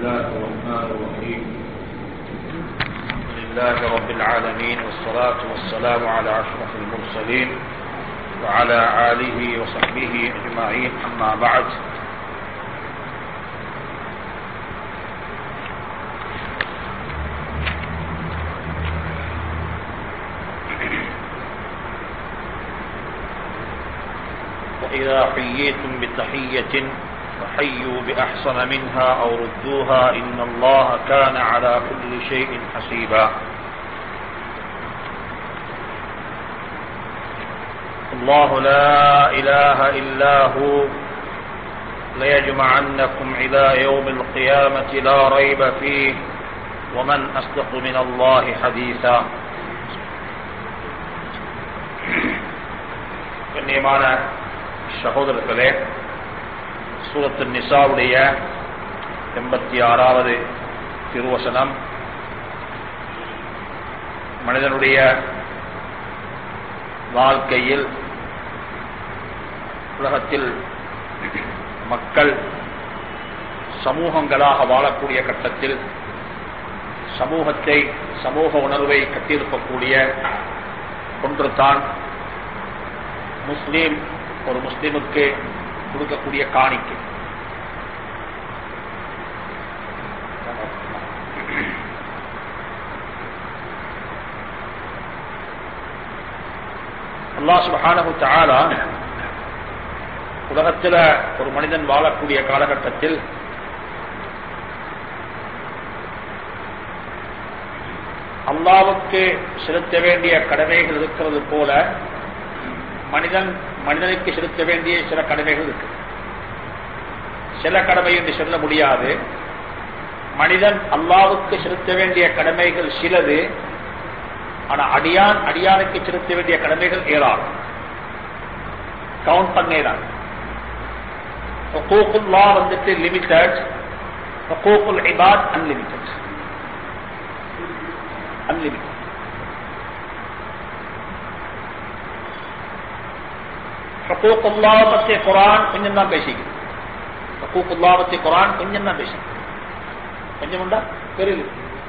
الله الرحمن الرحيم لله رب العالمين والصلاة والسلام على أشرف المرسلين وعلى آله وصحبه أجمعين أما بعد وإذا حييتم بتحية فحيوا بأحسن منها أو ردوها إن الله كان على كل شيء حسيبا الله لا إله إلا هو ليجمعنكم إلى يوم القيامة لا ريب فيه ومن أصدق من الله حديثا கண்ணியமான சகோதரர்களே சூரத்து நிசாவுடைய எண்பத்தி ஆறாவது திருவசனம் மனிதனுடைய வாழ்க்கையில் உலகத்தில் மக்கள் சமூகங்களாக வாழக்கூடிய கட்டத்தில் சமூகத்தை சமூக உணர்வை கட்டியிருக்கக்கூடிய ஒன்று தான் முஸ்லீம் ஒரு முஸ்லீமுக்கு கொடுக்கக்கூடிய காணிக்கை அல்லா சுபஹானஹு தஆலா உலகத்தில் ஒரு மனிதன் வாழக்கூடிய காலகட்டத்தில் அல்லாவுக்கு செலுத்த வேண்டிய கடமைகள் இருக்கிறது போல மனிதன் மனிதனுக்கு செலுத்த வேண்டிய சில கடமைகள் இருக்கு சில கடமை என்று சொல்ல முடியாது மனிதன் அல்லாவுக்கு செலுத்த வேண்டிய கடமைகள் சிலது ஆனா அடியான் அடியானுக்கு செலுத்த வேண்டிய கடமைகள் ஏராளம் கவுண்ட் பண்ணேதான் லா வந்துட்டு லிமிட்டட் இபாத் அன்லிமிட்டட் அன்லிமிட்டட் ஹக்கூக்குல்லாவை பற்றிய குரான் கொஞ்சம் தான் பேசிக்குது ஹக்கூக்குல்லாவை பற்றிய குரான் கொஞ்சம் தான் பேசிக்குது கொஞ்சம் உண்டா பெருகு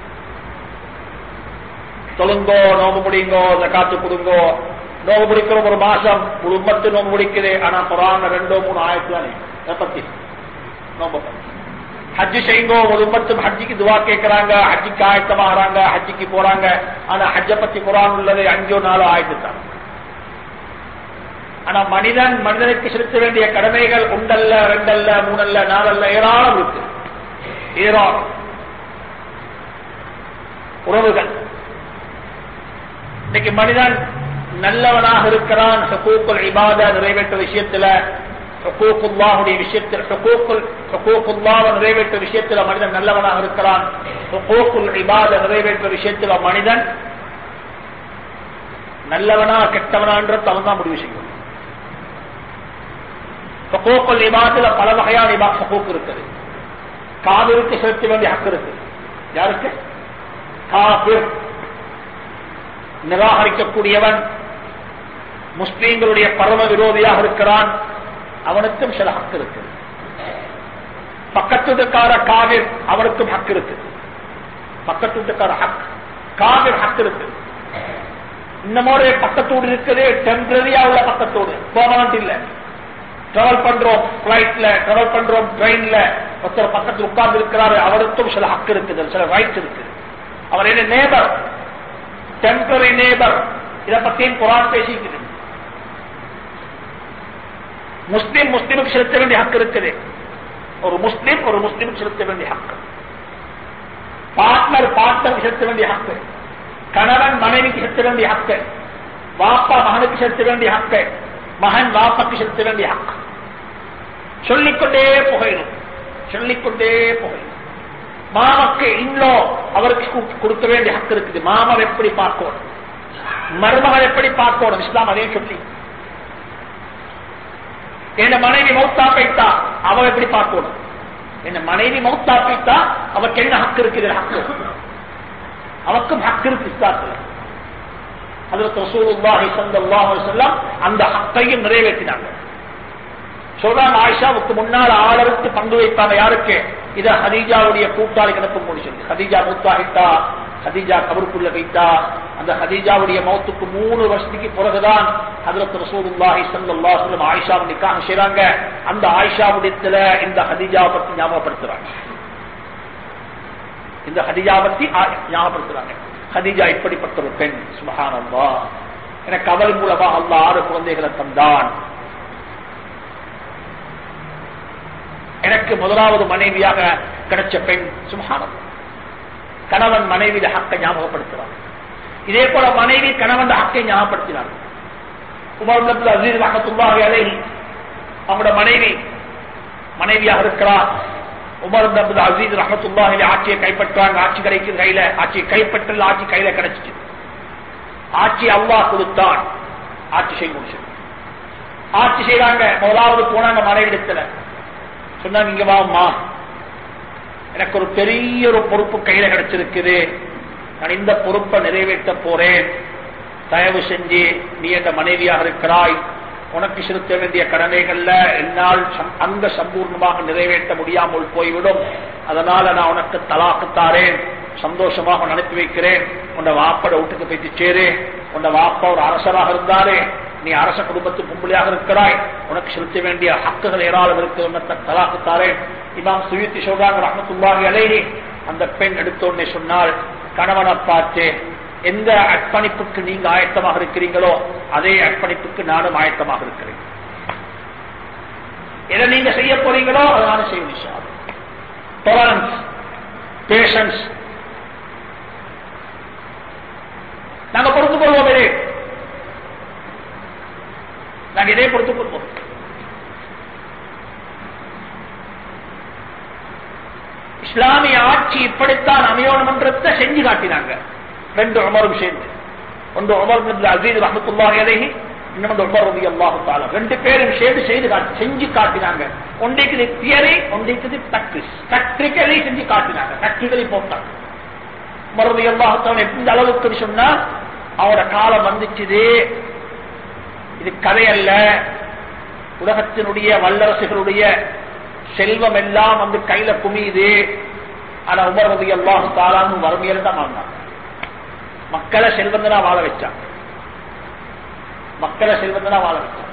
தொழுங்கோ நோம்பு முடிங்கோ காத்து கொடுங்கோ நோம்பு முடிக்கிறோம் ஒரு மாசம் ஒரு உம்மத்து நோம்பு முடிக்குது ஆனா குரான் ரெண்டோ மூணு ஆயிரத்து தானே அதை பத்தி நோம்பு ஹஜ்ஜு செய்யுங்கோ ஒரு உம்மத்தும் ஹஜ்ஜிக்கு துவா கேட்கிறாங்க ஹஜ்ஜிக்கு ஆயத்தமாகறாங்க ஹஜ்ஜிக்கு போறாங்க ஆனா ஹஜ்ஜ பத்தி குரான் உள்ளது அஞ்சோ நாலோ ஆயிரத்து தான் ஆனா மனிதன் மனிதனுக்கு செலுத்த வேண்டிய கடமைகள் ஒன்றல்ல ரெண்டல்ல மூணல்ல நாலல்ல ஏராளம் இருக்கு ஏராளம் உறவுகள் இன்னைக்கு மனிதன் நல்லவனாக இருக்கிறான் ஹக்கூக்குல் இபாத நிறைவேற்ற விஷயத்துல ஹக்கூக்குல்லாவுடைய விஷயத்தில் ஹக்கூக்குல்லாவை நிறைவேற்ற விஷயத்துல மனிதன் நல்லவனாக இருக்கிறான் ஹக்கூக்குல் இபாத நிறைவேற்ற விஷயத்துல மனிதன் நல்லவனா கெட்டவனான்றது அவன் தான் முடிவு செய்யும் ஹக்கூக்குல் இபாத்துல பல வகையான இபா ஹக்கூக் இருக்குது காவிருக்கு செலுத்த வேண்டிய ஹக்கு இருக்கு யாருக்கு காபிர் நிராகரிக்கக்கூடியவன் முஸ்லீம்களுடைய பரம விரோதியாக இருக்கிறான் அவனுக்கும் சில ஹக்கு இருக்கு பக்கத்துக்கார காவிர் அவனுக்கும் ஹக்கு இருக்கு பக்கத்துக்கார ஹக் காவிர் ஹக்கு இருக்கு இன்னமோட பக்கத்தோடு இருக்குது டெம்பரரியா உள்ள பக்கத்தோடு பெர்மனன்ட் இல்ல டிராவல் பண்றோம் பிளைட்ல டிராவல் பண்றோம் ட்ரெயின்ல ஒருத்தர் பக்கத்தில் உட்கார்ந்து இருக்கிறாரு அவருக்கும் சில ஹக்கு இருக்குது சில ரைட் இருக்கு அவர் என்ன நேபர் டெம்பரரி நேபர் இதை பத்தியும் குரான் பேசிக்கிறது முஸ்லீம் முஸ்லீமுக்கு செலுத்த வேண்டிய ஹக்கு இருக்குது ஒரு முஸ்லீம் ஒரு முஸ்லீமுக்கு செலுத்த வேண்டிய ஹக்கு பார்ட்னர் பார்ட்னர் செலுத்த வேண்டிய ஹக்கு கணவன் மனைவிக்கு செலுத்த வேண்டிய ஹக்கு வாப்பா மகனுக்கு செலுத்த வேண்டிய ஹக்கு மகன் வாப்பாக்கு செலுத்த வேண்டிய ஹக்கு சொல்லிக்கொண்டே புகையிடும் சொல்லிக்கொண்டே புகையிடும் மாமக்கு இன்னும் அவருக்கு கொடுக்க வேண்டிய ஹக்கு இருக்குது மாமர் எப்படி பார்க்கணும் மருமகள் எப்படி பார்க்கணும் இஸ்லாம் அதே சொல்லி என் மனைவி மௌத்தா பைத்தா அவ எப்படி பார்க்கணும் என் மனைவி மௌத்தா பைத்தா அவருக்கு என்ன ஹக்கு இருக்குது ஹக்கு அவக்கும் ஹக்கு இருக்கு இஸ்லாத்துல அதற்கு ரசூலுல்லாஹி ஸல்லல்லாஹு அலைஹி வஸல்லம் அந்த ஹக்கையும் நிறைவேற்றினாங்க சொல்றாங்க ஆயிஷாவுக்கு முன்னால் ஆளருக்கு பங்கு வைப்பாங்க யாருக்கு இத ஹதீஜாவுடைய கூட்டாளி கிடப்பு முடிச்சது ஹதீஜா மூத்தாகிட்டா ஹதீஜா கபருக்குள்ள வைத்தா அந்த ஹதீஜாவுடைய மௌத்துக்கு மூணு வருஷத்துக்கு பிறகுதான் ஹதரத் ரசூலுல்லாஹி ஸல்லல்லாஹு அலைஹி வஸல்லம் ஆயிஷாவை நிக்காஹ் செய்றாங்க அந்த ஆயிஷாவுடையத்துல இந்த ஹதீஜா பத்தி ஞாபகப்படுத்துறாங்க இந்த ஹதீஜா பத்தி ஆ- ஞாபகப்படுத்துறாங்க ஹதீஜா இப்படிப்பட்ட ஒரு பெண் சுபஹானல்லாஹ் எனக்கு அவள் மூலமா அல்லாஹ் ஆறு குழந்தைகளை தந்தான் எனக்கு முதலாவது மனைவியாக கிடைச்ச பெண் சுபஹானல்லாஹ் கணவன் மனைவி ஹக்கை ஞாபகப்படுத்துறார் இதே போல மனைவி கணவன் ஹக்கை ஞாபகப்படுத்தினார் உமர் இப்னு அப்துல் அசீஸ் ரஹமத்துல்லாஹி அலைஹி அவங்களோட மனைவி மனைவியாக இருக்கிறார் உமர் இப்னு அப்துல் அசீஸ் ரஹமத்துல்லாஹி அலைஹி ஆட்சியை கைப்பற்றாங்க ஆட்சி கிடைக்குது கையில ஆட்சியை கைப்பற்றல ஆட்சி கையில கிடைச்சிச்சு ஆட்சி அல்லாஹ் கொடுத்தான் ஆட்சி செய்ய முடிச்சு ஆட்சி செய்றாங்க முதலாவது போனாங்க மனைவி இடத்துல சொன்னாங்க இங்க வாம்மா எனக்கு ஒரு பெரிய ஒரு பொறுப்பு கையில கிடைச்சிருக்குது நான் இந்த பொறுப்பை நிறைவேற்ற போறேன் தயவு செஞ்சு நீ என்ற மனைவியாக இருக்கிறாய் உனக்கு செலுத்த வேண்டிய கடமைகள்ல என்னால் சம்- அங்க சம்பூர்ணமாக நிறைவேற்ற முடியாமல் போய்விடும் அதனால நான் உனக்கு தலாக்கு தாரேன் சந்தோஷமாக உன்னை அனுப்பி வைக்கிறேன் உன்னை வாப்பட வீட்டுக்கு போயிட்டு சேரு உன்னை வாப்பா ஒரு அரசராக இருந்தாரே நீ அரச குடும்பத்து பொம்பளையாக இருக்கிறாய் உனக்கு செலுத்த வேண்டிய ஹக்குகள் ஏராளம் இருக்கு உன்னை தலாக்கு தாரேன் இமாம் சுயுத்தி சொல்றாங்க ரஹமத்துல்லாஹி அலைஹி அந்த பெண் எடுத்த உடனே சொன்னால் கணவனை பார்த்து எந்த அர்ப்பணிப்புக்கு நீங்க ஆயத்தமாக இருக்கிறீங்களோ அதே அர்ப்பணிப்புக்கு நானும் ஆயத்தமாக இருக்கிறேன் எதை நீங்க செய்ய போறீங்களோ அதை நானும் செய்ய விஷயம் டொலரன்ஸ் பேஷன்ஸ் நாங்க பொறுத்து கொள்வோம் இதே நாங்க இதே பொறுத்துக் கொள்வோம் இஸ்லாமிய ஆட்சி இப்படித்தான் அமையணும் என்றதை செஞ்சு காட்டினாங்க ரெண்டு உமரும் சேர்ந்து ஒன்று உமர் இப்னு அசீஸ் ரஹமத்துல்லாஹி அலைஹி இன்னொன்று உமர் ரதி அல்லாஹு தாலா ரெண்டு பேரும் சேர்ந்து செய்து காட்டி செஞ்சு காட்டினாங்க ஒன்றைக்கு தியரி ஒன்றைக்கு ப்ராக்டிஸ் ப்ராக்டிக்கலி செஞ்சு காட்டினாங்க ப்ராக்டிக்கலி போட்டாங்க உமர் ரதி அல்லாஹு தாலா எந்த அளவுக்கு சொன்னா அவரோட காலம் வந்துச்சுது இது கதையல்ல உலகத்தினுடைய வல்லரசுகளுடைய செல்வம் எல்லாம் வந்து கையில குமியுது ஆனா உமர் ரதி அல்லாஹு தாலான்னு வறுமையில தான் வாழ்ந்தாங்க மக்களை செல்வந்தனா வாழ வச்சான் மக்களை செல்வந்தனா வாழ வச்சான்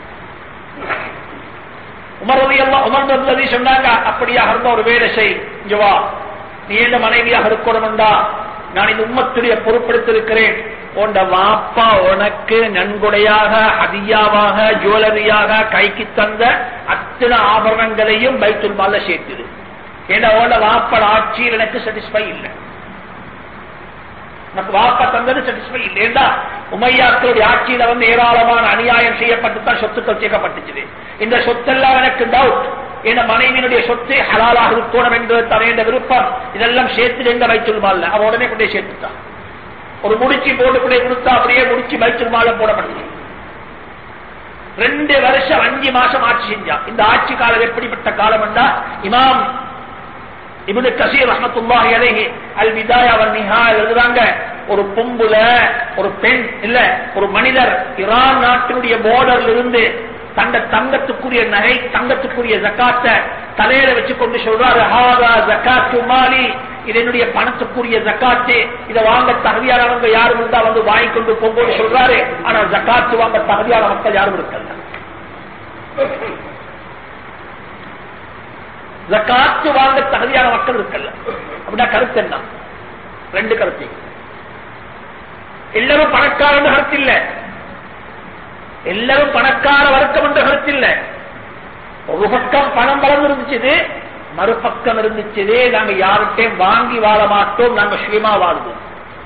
உமர் ரதி அல்லாஹ் உமர் ரதி சொன்னாங்க அப்படியாக இருந்த ஒரு வேலை செய் இங்க வா நீ என்ன மனைவியாக இருக்கணும்டா நான் இந்த உம்மத்துடைய பொறுப்பெடுத்திருக்கிறேன் உண்ட வாப்பா உனக்கு நன்கொடையாக அதியாவாக ஜுவலரியாக கைக்கு தந்த அத்தனை ஆபரணங்களையும் பைத்துல் மால சேர்த்துது ஏன்னா உன்ட வாப்பட ஆட்சியில் எனக்கு சாட்டிஸ்ஃபை இல்லை உனக்கு வாப்பா தந்தது சாட்டிஸ்ஃபை இல்லை ஏண்டா உமையாக்களுடைய ஆட்சியில வந்து ஏராளமான அநியாயம் செய்யப்பட்டு தான் சொத்துக்கள் சேர்க்கப்பட்டுச்சு இந்த சொத்தெல்லாம் எனக்கு டவுட் என் மனைவியினுடைய சொத்து ஹலாலாக இருக்கணும் என்று தரைய விருப்பம் இதெல்லாம் சேர்த்து எங்க வைத்துள்மால அவ உடனே கொண்டே சேர்த்துட்டான் ஒரு முடிச்சு போட்டு கூட கொடுத்தா அப்படியே முடிச்சு வைத்துள்மால போடப்பட்டது ரெண்டு வருஷம் அஞ்சு மாசம் ஆட்சி செஞ்சா இந்த ஆட்சி காலம் எப்படிப்பட்ட காலம் என்றா இமாம் இவனு கசீர் ரஹமத்துல்லாஹி அலைஹி அல் விதாயா வன் நிஹா எழுதுறாங்க ஒரு பொம்புல ஒரு பெண் இல்ல ஒரு மனிதர் ஈரான் நாட்டினுடைய போர்டர்ல இருந்து தங்க தங்கத்துக்குரிய நகை தங்கத்துக்குரிய ஜக்காத்த தலையில வச்சு கொண்டு சொல்றாரு ஹாதா ஜக்காத்து மாலி இது என்னுடைய பணத்துக்குரிய ஜக்காத்து இதை வாங்க தகுதியானவங்க யாரும் இருந்தா வந்து வாங்கி கொண்டு போகும்போது சொல்றாரு ஆனா ஜக்காத்து வாங்க தகுதியான மக்கள் யாரும் இருக்கல ஜக்காத்து வாங்க தகுதியான மக்கள் இருக்கல்ல அப்படின்னா கருத்து என்ன ரெண்டு கருத்து எல்லாரும் பணக்காரன் கருத்து இல்ல எல்லாரும் பணக்கார வர்க்கம் என்ற கருத்து இல்ல ஒரு பக்கம் பணம் வளர்ந்து இருந்துச்சு மறுபக்கம் இருந்துச்சு நாங்க யார்கிட்டையும் வாங்கி வாழ மாட்டோம் நாங்க சுயமா வாழ்வோம்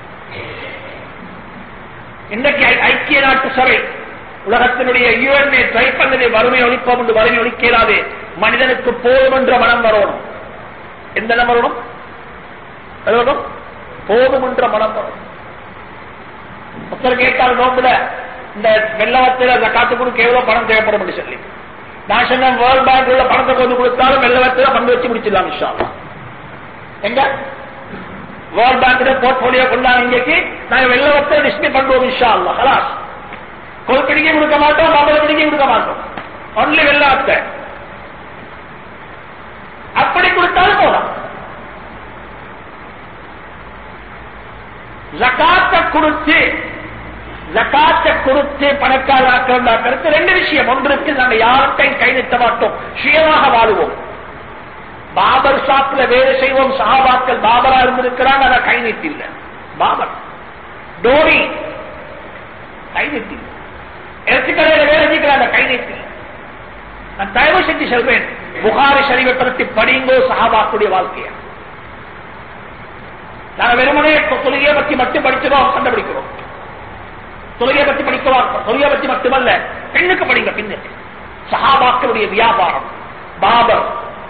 இன்றைக்கு ஐ- ஐக்கிய நாட்டு சபை உலகத்தினுடைய யுஎன்ஏ ட்ரை பண்ணதை வறுமை ஒழிப்போம் என்று வறுமை ஒழிக்கிறாது மனிதனுக்கு போதும் என்ற மனம் வரணும் எந்த மனம் வரணும் எது வரணும்? போதும் என்ற மனம் வரணும் ஒருத்தர் கேட்டால் நோம்புல இந்த வெள்ளவத்தில் அந்த காத்து கொடுக்க எவ்வளவு பணம் தேவைப்படும் என்று சொல்லி நான் சொன்னேன் வேர்ல்ட் பேங்க் உள்ள பணத்தை கொண்டு கொடுத்தாலும் வெள்ளவத்தில் பங்கு வச்சு முடிச்சிடலாம் இன்ஷா அல்லாஹ். எங்க வேர்ல்ட் பேங்க் போர்ட்போலியோ கொண்டாங்க இன்றைக்கு நாங்க வெள்ளவத்தை டிஸ்பிளே பண்ணுவோம் இன்ஷா அல்லா ஹலாஸ் கொல் பிடிக்க கொடுக்க மாட்டோம் மாம்பழ பிடிக்க கொடுக்க மாட்டோம் ஒன்லி வெள்ளவத்தை அப்படி கொடுத்தாலும் போதாது ஜகாத்தை கொடுத்து ஜகாத்தை கொடுத்து பணக்காரர்கள் ரெண்டு விஷயம் ஒன்று இருக்கு நாங்க யார்கிட்டையும் கை நிறுத்த மாட்டோம் சுயமாக வாழுவோம் பாபர் ஷாப்ல வேலை செய்வோம் சஹாபாக்கள் பாபரா இருந்திருக்கிறாங்க அதை கை நீட்டில்ல பாபர் டோரி கை நீட்டி இறச்சிக்கடையில வேலை செய்கிறாங்க கை நீட்டி நான் தயவு செஞ்சு சொல்றேன் புகாரி ஷரீஃபை பற்றி படிங்கோ சஹாபாக்குடைய வாழ்க்கைய நாங்க வெறுமனே தொழுகையை பத்தி மட்டும் படிச்சுக்கோம் கண்டுபிடிக்கிறோம் தொழுகையை பத்தி படிக்கலாம் தொழுகையை பத்தி மட்டுமல்ல பெண்ணுக்கு படிங்க பின்னுக்கு சஹாபாக்களுடைய வியாபாரம் பாபர்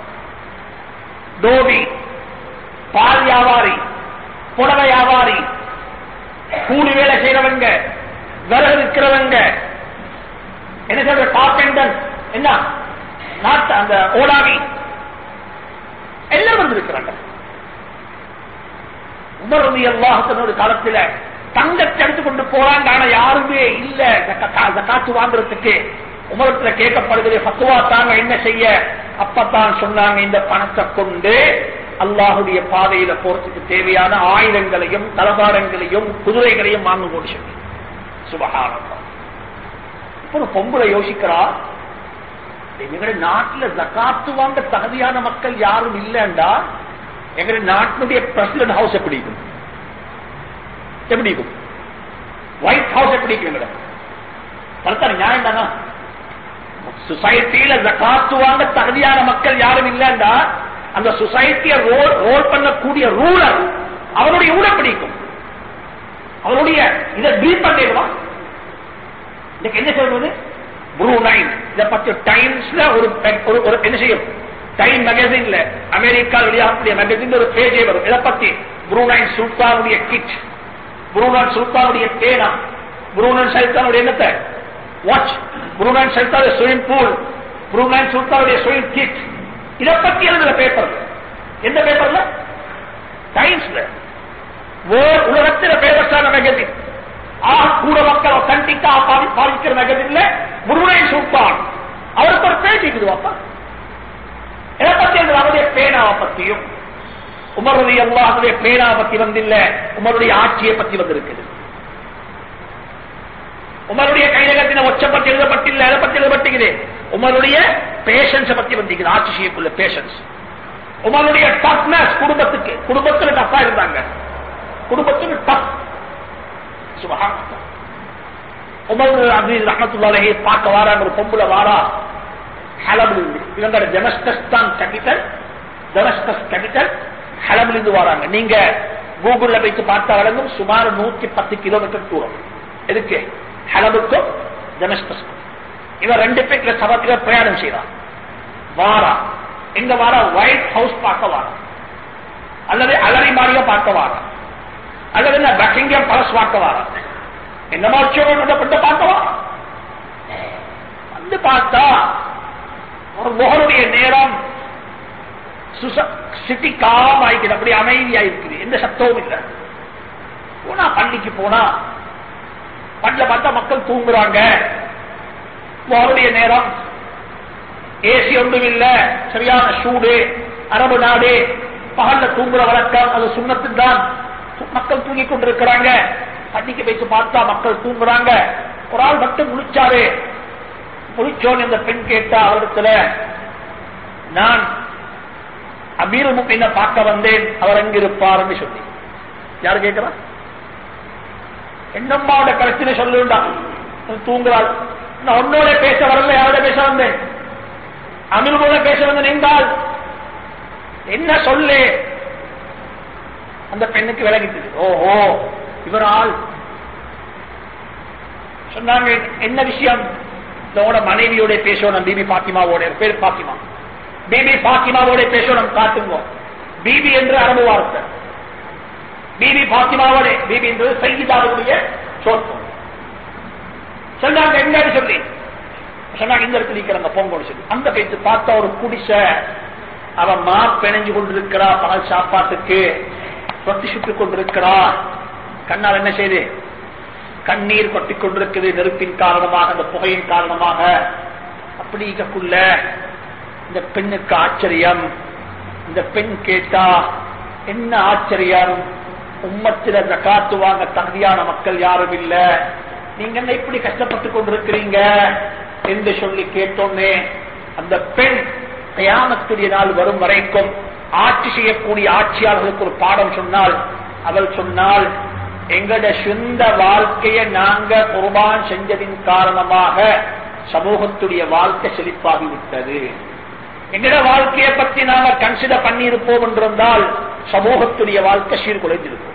டோபி பால் வியாபாரி புடவை வியாபாரி கூலி வேலை செய்யறவங்க விறகு இருக்கிறவங்க என்ன சொல்ற கார்பெண்டர் என்ன நாட்டு அந்த ஓடாவி எல்லாம் வந்திருக்கிறாங்க உமரது எல்லாத்தனோட காலத்துல தங்கத்தை எடுத்து கொண்டு போறாங்க ஆனா யாருமே இல்ல காத்து வாங்குறதுக்கு உமரத்துல கேட்கப்படுகிறது பத்துவா தாங்க என்ன செய்ய அப்பத்தான் சொன்னாங்க இந்த பணத்தை கொண்டு அல்லாஹுடைய பாதையில போறதுக்கு தேவையான ஆயுதங்களையும் தலபாரங்களையும் குதிரைகளையும் வாங்க கொண்டு சொல்லி சுபகாரம் இப்போ பொம்பளை யோசிக்கிறா எங்களுடைய நாட்டுல ஜக்காத்து வாங்க தகுதியான மக்கள் யாரும் இல்லைண்டா எங்களுடைய நாட்டினுடைய பிரசிடன்ட் ஹவுஸ் எப்படி இருக்கும் எப்படி இருக்கும் ஒயிட் ஹவுஸ் எப்படி இருக்கும் கருத்தான நியாயம் தானா சொசைட்டியில ஜக்காத்து வாங்க தகுதியான மக்கள் யாரும் இல்லைண்டா அந்த சொசைட்டியை ரோல் ரோல் பண்ணக்கூடிய ரூலர் அவனுடைய ஊட பிடிக்கும் அவனுடைய இதை பிரீத் பண்ணிடுவான் இன்னைக்கு என்ன சொல்றது ப்ரூ நைன் இதை பத்தி டைம்ஸ்ல ஒரு ஒரு என்ன செய்யும் டைம் மேகசின்ல அமெரிக்கா வெளியாகக்கூடிய மேகசின் ஒரு பேஜே வரும் இதை பத்தி ப்ரூனைன் சுல்தானுடைய கிட் ப்ரூனன் சுல்தானுடைய பேனா ப்ரூனன் சல்தானுடைய என்னத்தை வாட்ச் ப்ரூனன் சல்தானுடைய ஸ்விமிங் பூல் ப்ரூனன் சுல்தானுடைய ஸ்விமிங் கிட் இதை பத்தி எழுதுற பேப்பர் எந்த பேப்பர்ல டைம்ஸ்ல உலகத்தில் பேப்பர்ஸான மேகசின் ஆக கூட மக்கள் ஒத்தன்டிக்கா பாதிக்கிற மேகசின்ல முருகன் சுல்தான் அவருக்கு ஒரு பேச்சு இருக்குது வாப்பா எதை பத்தி அவருடைய பேனாவை பத்தியும் உமருடைய அல்லாஹுடைய பேனாவை பத்தி வந்தில்ல உமருடைய ஆட்சியை பத்தி வந்திருக்குது உமருடைய கையகத்தின ஒச்ச பத்தி எழுதப்பட்டில்ல எதை பத்தி எழுதப்பட்டுகிறது உமருடைய பேஷன்ஸ் பத்தி வந்திருக்குது ஆட்சி செய்யக்குள்ள பேஷன்ஸ் உமருடைய டஃப்னஸ் குடும்பத்துக்கு குடும்பத்துல டஃபா இருந்தாங்க குடும்பத்துக்கு டஃப் சுபஹான் உமர் அப்துல் ரஹமத்துல்லாஹி பார்க்க வாராங்க ஒரு பொம்புல வாரா ஹலபுல் இவங்க டெமஸ்கஸ் தான் கேபிட்டல் டெமஸ்கஸ் கேபிட்டல் ஹலபுல் இருந்து வராங்க நீங்க கூகுள்ல வைத்து பார்த்தா வழங்கும் சுமார் நூத்தி பத்து கிலோமீட்டர் தூரம் எதுக்கு ஹலபுக்கும் டெமஸ்கஸ்க்கும் இவன் ரெண்டு பேர்ல சபத்துல பிரயாணம் செய்யறான் வாரா எங்க வாரா ஒயிட் ஹவுஸ் பார்க்க வாரா அல்லது அலரி மாளிகை பார்க்க வாரா அல்லது என்ன பக்கிங்கம் பலஸ் பார்க்க வாரா என்ன மாதிரி பார்க்க வாரா வந்து பார்த்தா ஒரு முகருடைய நேரம் சிட்டி காம் ஆயிக்குது அப்படி அமைதியா இருக்குது எந்த சத்தமும் இல்லை போனா பள்ளிக்கு போனா பள்ளியில பார்த்தா மக்கள் தூங்குறாங்க முகருடைய நேரம் ஏசி ஒன்றும் இல்ல சரியான சூடு அரபு நாடு பகல்ல தூங்குற வழக்கம் அது சுண்ணத்து தான் மக்கள் தூங்கி கொண்டிருக்கிறாங்க பள்ளிக்கு வைத்து பார்த்தா மக்கள் தூங்குறாங்க ஒரு ஆள் மட்டும் முழிச்சாரு முழிச்சோன்னு இந்த பெண் கேட்டா அவரிடத்துல நான் அமீர் முக்கின பார்க்க வந்தேன் அவர் அங்கிருப்பார் சொல்லி யாரு கேட்கிறா என்னம்மாவோட பிரச்சனை சொல்லுண்டா தூங்குறாள் நான் உன்னோட பேச வரல யாரோட பேச வந்தேன் அமீர் போல பேச வந்தேன் என்றால் என்ன சொல்லு அந்த பெண்ணுக்கு விலகிட்டது ஓஹோ இவர் ஆள் சொன்னாங்க என்ன விஷயம் இதோட மனைவியோட பேசணும் பிபி பாத்திமாவோட பேர் பாத்திமா பிபி பாத்திமாவோட பேசணும் காட்டுங்க பிபி என்று அரபு வார்த்தை பிபி பாத்திமாவோட பிபி என்பது சைகிதாவுடைய சொற்கும் சொன்னாங்க எங்க சொல்லி சொன்னாங்க இந்த இடத்துல இருக்கிறாங்க பொங்கல் சொல்லி அந்த பேச்சு பார்த்தா ஒரு குடிச அவன் மா பிணைஞ்சு கொண்டிருக்கிறா பகல் சாப்பாட்டுக்கு ரொட்டி சுட்டுக் கொண்டிருக்கிறா கண்ணால் என்ன செய்து கண்ணீர் கொட்டிக் கொண்டிருக்குது நெருப்பின் காரணமாக அந்த புகையின் காரணமாக அப்படிக்குள்ள இந்த பெண்ணுக்கு ஆச்சரியம் இந்த பெண் கேட்டா என்ன ஆச்சரியம் உம்மத்தில ஜக்காத்து வாங்க தகுதியான மக்கள் யாரும் இல்ல நீங்க என்ன இப்படி கஷ்டப்பட்டு கொண்டிருக்கிறீங்க என்று சொல்லி கேட்டோன்னே அந்த பெண் கயாமத்துடைய நாள் வரும் வரைக்கும் ஆட்சி செய்யக்கூடிய ஆட்சியாளர்களுக்கு ஒரு பாடம் சொன்னால் அவள் சொன்னால் எங்கட சொந்த வாழ்க்கையை நாங்க குர்பான் செஞ்சதின் காரணமாக சமூகத்துடைய வாழ்க்கை செழிப்பாகி விட்டது எங்கட வாழ்க்கையை பற்றி நாங்க கன்சிடர் பண்ணி இருப்போம் என்றிருந்தால் சமூகத்துடைய வாழ்க்கை சீர்குலைந்திருக்கும்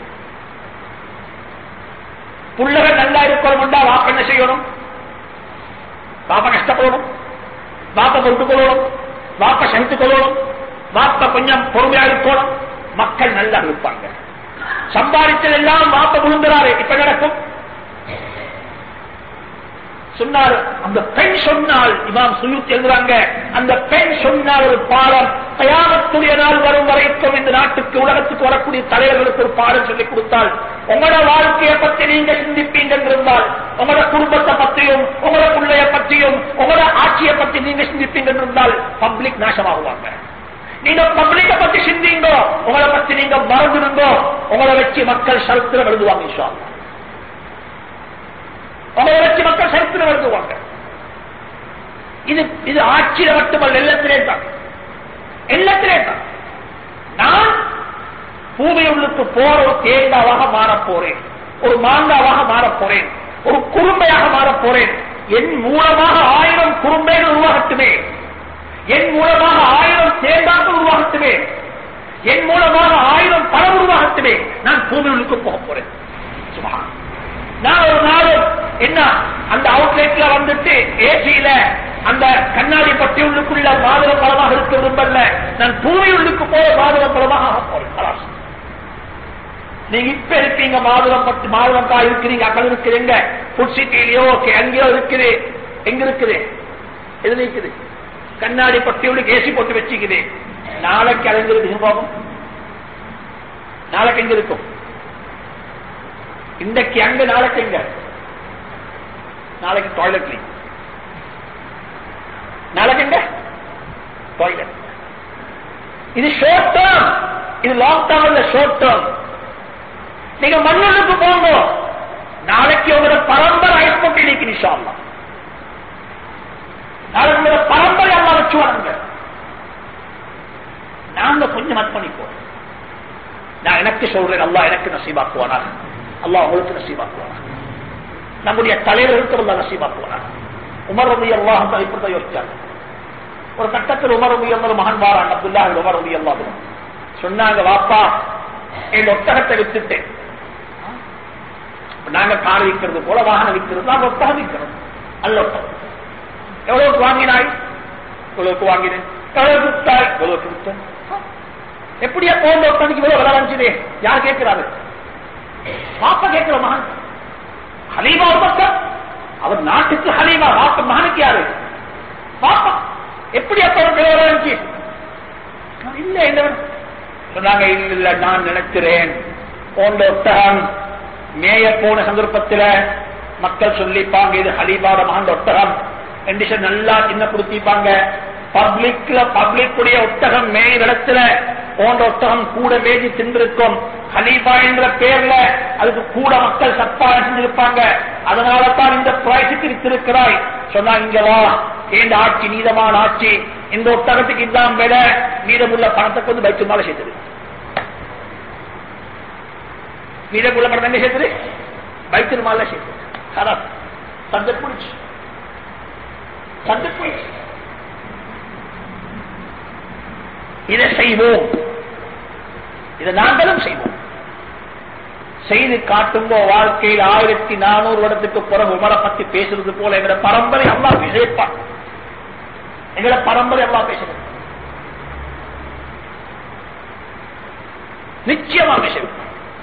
புள்ளகள் நல்லா இருக்கணும் என்றால் வாப்ப என்ன செய்யணும் பாப்ப கஷ்டப்படணும் பாப்ப கொண்டு கொள்ளணும் வாப்ப சகித்துக் கொள்ளணும் வாப்ப கொஞ்சம் பொறுமையா இருக்கணும் மக்கள் நல்லா இருப்பாங்க சம்பாதித்ததெல்லாம் வாப்ப விழுந்துறாரு இப்ப நடக்கும் சொன்னார் அந்த பெண் சொன்னால் இமாம் சுயூத் எழுதுறாங்க அந்த பெண் சொன்னால் ஒரு பாடம் தயாமத்துடைய நாள் வரும் வரைக்கும் இந்த நாட்டுக்கு உலகத்துக்கு வரக்கூடிய தலைவர்களுக்கு ஒரு பாடம் சொல்லிக் கொடுத்தால் உங்களோட வாழ்க்கையை பற்றி நீங்க சிந்திப்பீங்க என்றிருந்தால் உங்களோட குடும்பத்தை பற்றியும் உங்களோட பிள்ளைய பற்றியும் உங்களோட ஆட்சியை பற்றி நீங்க சிந்திப்பீங்க என்றிருந்தால் பப்ளிக் நாசமாகுவாங்க நீங்க பப்ளிக்க பத்தி சிந்திங்க உங்களை பத்தி நீங்க மறந்துருங்க உங்களை வச்சு மக்கள் சரித்திரம் எழுதுவாங்க இன்ஷா அல்லாஹ். உங்களை வச்சு மக்கள் சரித்திரம் எழுதுவாங்க இது இது ஆட்சியில மட்டுமல்ல எல்லாத்திலே தான் எல்லாத்திலே தான் நான் பூமி உள்ளுக்கு போற ஒரு தேங்காவாக மாறப் போறேன் ஒரு மாங்காவாக மாறப் போறேன் ஒரு குறும்பையாக மாறப் போறேன் என் மூலமாக ஆயிரம் குறும்பைகள் உருவாகட்டுமே என் மூலமாக ஆயிரம் தேங்காக்கள் உருவாகட்டுமே என் மூலமாக ஆயிரம் பழம் உருவாகட்டுமே நான் பூமி உள்ளுக்கு போக போறேன் சுபஹான் நான் ஒரு நாள் என்ன அந்த அவுட்லெட்ல வந்துட்டு ஏசியில அந்த கண்ணாடி பட்டி உள்ளுக்குள்ள மாதுளை பழமாக இருக்க விரும்பல நான் பூமி உள்ளுக்கு போய் மாதுளை பழமாக ஆக போறேன் கலாஸ். நீங்க இப்ப இருக்கீங்க மாதுளம் பட்டு மாதுளம் காய் இருக்கிறீங்க அக்கல் இருக்கிறீங்க ஃபுட் சிட்டிலயோ எங்கேயோ இருக்குது எங்க இருக்குது எது இருக்குது கண்ணாடி பட்டி உள்ளுக்கு ஏசி போட்டு வச்சுக்குது நாளைக்கு அது எங்க இருக்கு போகும் நாளைக்கு எங்க இருக்கும் இன்றைக்கு அங்க நாளைக்கு எங்க நாளைக்கு டாய்லெட் கிளீன் நாளைக்கு எங்க டாய்லெட் இது ஷார்ட் டேர்ம் இது லாங் டேர்ம் இல்ல ஷார்ட் டேர்ம் நீங்க மண்ணுக்கு போங்க நாளைக்கு உங்களோட பரம்பரை ஐஸ்போட்டி நீக்கி நிஷாமா நாளைக்கு உங்களோட பரம்பரை எல்லாம் வச்சு வாங்க நாங்க கொஞ்சம் அர்ப்பணிப்போம் நான் எனக்கு சொல்றேன் அல்லாஹ் எனக்கு நசீபாக்குவானா அல்லாஹ் உங்களுக்கு நசீபாக்குவானா நம்முடைய தலைவர்களுக்கு அல்லா நசீபாக்குவானா உமர் ரபி அல்லாஹ் இப்படிதான் யோசிச்சார் ஒரு கட்டத்தில் உமர் ரபி அல்லா மகன் வாரான் அப்துல்லா உமர் ரபி அல்லா சொன்னாங்க வாப்பா என் ஒட்டகத்தை வித்துட்டேன் நாங்க கார் விற்கிறது போல வாகனம் விற்கிறது நாங்க ஒட்டகம் விற்கிறோம் அல்ல ஒட்டகம் எவ்வளவுக்கு வாங்கினாய் இவ்வளவுக்கு வாங்கினேன் எவ்வளவுக்கு வித்தாய் இவ்வளவுக்கு வித்தேன் எப்படியா போன்ற ஒட்டனுக்கு இவ்வளவு விலை வந்துச்சு யார் கேட்கிறாரு பாப்பா கேட்கிற மகன் ஹலீமா ஒரு பக்கம் அவர் நாட்டுக்கு ஹலீமா பாப்ப மகனுக்கு யாரு பாப்பா எப்படி அப்ப ஒரு விலை வந்துச்சு இல்ல இல்ல சொன்னாங்க இல்ல இல்ல நான் நினைக்கிறேன் போன்ற ஒட்டகம் மேய போன சந்தர்ப்பத்தில் மக்கள் சொல்லிப்பாங்க இது ஹலீபாட மகன் ஒட்டகம் என்று நல்லா சின்ன கொடுத்திப்பாங்க பப்ளிக்ல பப்ளிக் உடைய ஒட்டகம் மேய இடத்துல போன்ற ஒட்டகம் கூட மேஜி தின்றிருக்கும் ஹலீபா என்ற பேர்ல அதுக்கு கூட மக்கள் சப்பாக செஞ்சிருப்பாங்க அதனால தான் இந்த பிரைஸுக்கு வித்திருக்கிறாய் சொன்னா இங்க வா இந்த ஆட்சி நீதமான ஆட்சி இந்த ஒட்டகத்துக்கு இல்லாம விட மீதமுள்ள பணத்தை கொண்டு பைக்கு மேல சேர்த்துரு மீதமுள்ள பணம் எங்க சேர்த்துரு பைக்கு மேல சேர்த்து சந்தை பிடிச்சு சந்தை பிடிச்சு இதை செய்வோம் இதை நாங்களும் செய்வோம் செய்து காட்டுங்கோ வாழ்க்கையில் ஆயிரத்தி நானூறு வருடத்துக்கு பிறகு உமரை பத்தி பேசுறது போல எங்களோட பரம்பரை அல்லா பேசிப்பான் எங்களோட பரம்பரை அல்லா பேசுறது நிச்சயமா பேசுவான்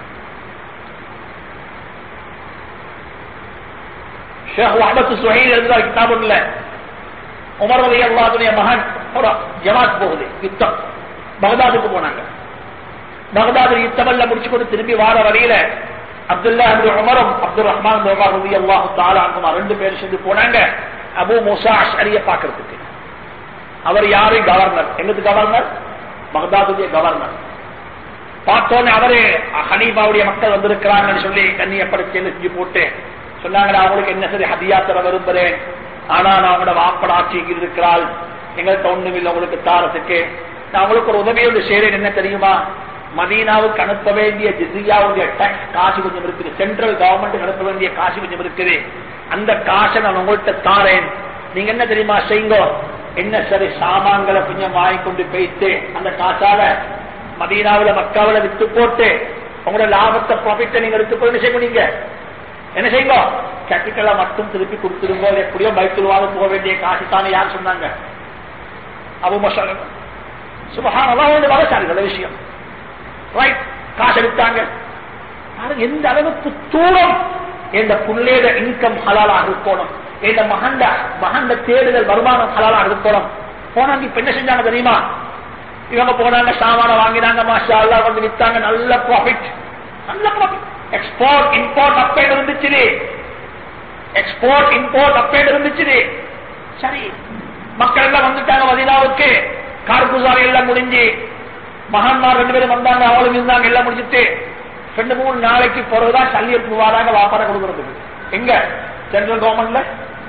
ஷேக் முகமது சுஹைல் எழுதுறார் கிதாபும் இல்ல உமர் அலி அல்லாதுடைய மகன் ஒரு ஜமாத் போகுது யுத்தம் பகதாதுக்கு போனாங்க பகதாது யுத்தமல்ல முடிச்சு கொண்டு திரும்பி வார வழியில அப்துல்லா அப்துல் உமரும் அப்துல் ரஹ்மான் ரவி அல்லாஹு தாலாங்குமா ரெண்டு பேரும் சேர்ந்து போனாங்க அபு முசா அஷரிய பாக்குறதுக்கு அவர் யாரு கவர்னர் எங்களுக்கு கவர்னர் பகதாதுடைய கவர்னர் பார்த்தோன்னே அவரு ஹனீபாவுடைய மக்கள் வந்திருக்கிறாங்கன்னு சொல்லி கண்ணியப்படுத்தி செஞ்சு போட்டு சொன்னாங்க நான் அவங்களுக்கு என்ன சரி ஹதியா தர விரும்புறேன் ஆனா நான் அவங்களோட வாப்பட ஆட்சிக்கு இருக்கிறாள் எங்கள்கிட்ட ஒண்ணும் இல்லை உங்களுக்கு தாரத்துக்கு நான் உங்களுக்கு ஒரு உதவியோடு செய்றேன் என்ன தெரியுமா மதீனாவுக்கு அனுப்ப வேண்டிய ஜிசியாவுடைய டாக்ஸ் காசு கொஞ்சம் இருக்குது சென்ட்ரல் கவர்மெண்ட் அனுப்ப வேண்டிய காசு கொஞ்சம் இருக்குது அந்த காசை நான் உங்கள்கிட்ட தாரேன் நீங்க என்ன தெரியுமா செய்யுங்க என்ன சரி சாமான்களை கொஞ்சம் வாங்கி கொண்டு போயிட்டு அந்த காசால மதீனாவில மக்காவில வித்து போட்டு உங்களோட லாபத்தை ப்ராஃபிட்டை நீங்க எடுத்துக்கொண்டு என்ன செய்ய முடியுங்க என்ன செய்யுங்க கேபிட்டலை மட்டும் திருப்பி கொடுத்துருங்க எப்படியோ பைத்துருவாங்க போக வேண்டிய காசு தானே யார் சொன்னாங்க அபு மசால சுபகான வளசாலிகள விஷயம் ரைட் காசு எடுத்தாங்க பாருங்க எந்த அளவுக்கு தூரம் எந்த புள்ளேட இன்கம் ஹலாலாக இருக்கணும் எந்த மகண்ட மகண்ட தேடுதல் வருமானம் ஹலாலாக இருக்கணும் போனாங்க இப்ப என்ன செஞ்சாங்க தெரியுமா இவங்க போனாங்க சாமான வாங்கினாங்க மாஷா அல்லா வந்து வித்தாங்க நல்ல ப்ராஃபிட் நல்ல ப்ராஃபிட் எக்ஸ்போர்ட் இம்போர்ட் அப்பேட் இருந்துச்சு எக்ஸ்போர்ட் இம்போர்ட் அப்பேட் இருந்துச்சு சரி மக்கள் எல்லாம் வந்துட்டாங்க மதினாவுக்கு கார்குசாரி எல்லாம் முடிஞ்சு மகான்மார் ரெண்டு பேரும் வந்தாங்க அவளும் இருந்தாங்க எல்லாம் முடிஞ்சிட்டு ரெண்டு மூணு நாளைக்கு பிறகுதான் சல்லி எடுத்து வராங்க வாப்பாட கொடுக்கறதுக்கு எங்க சென்ட்ரல் கவர்மெண்ட்ல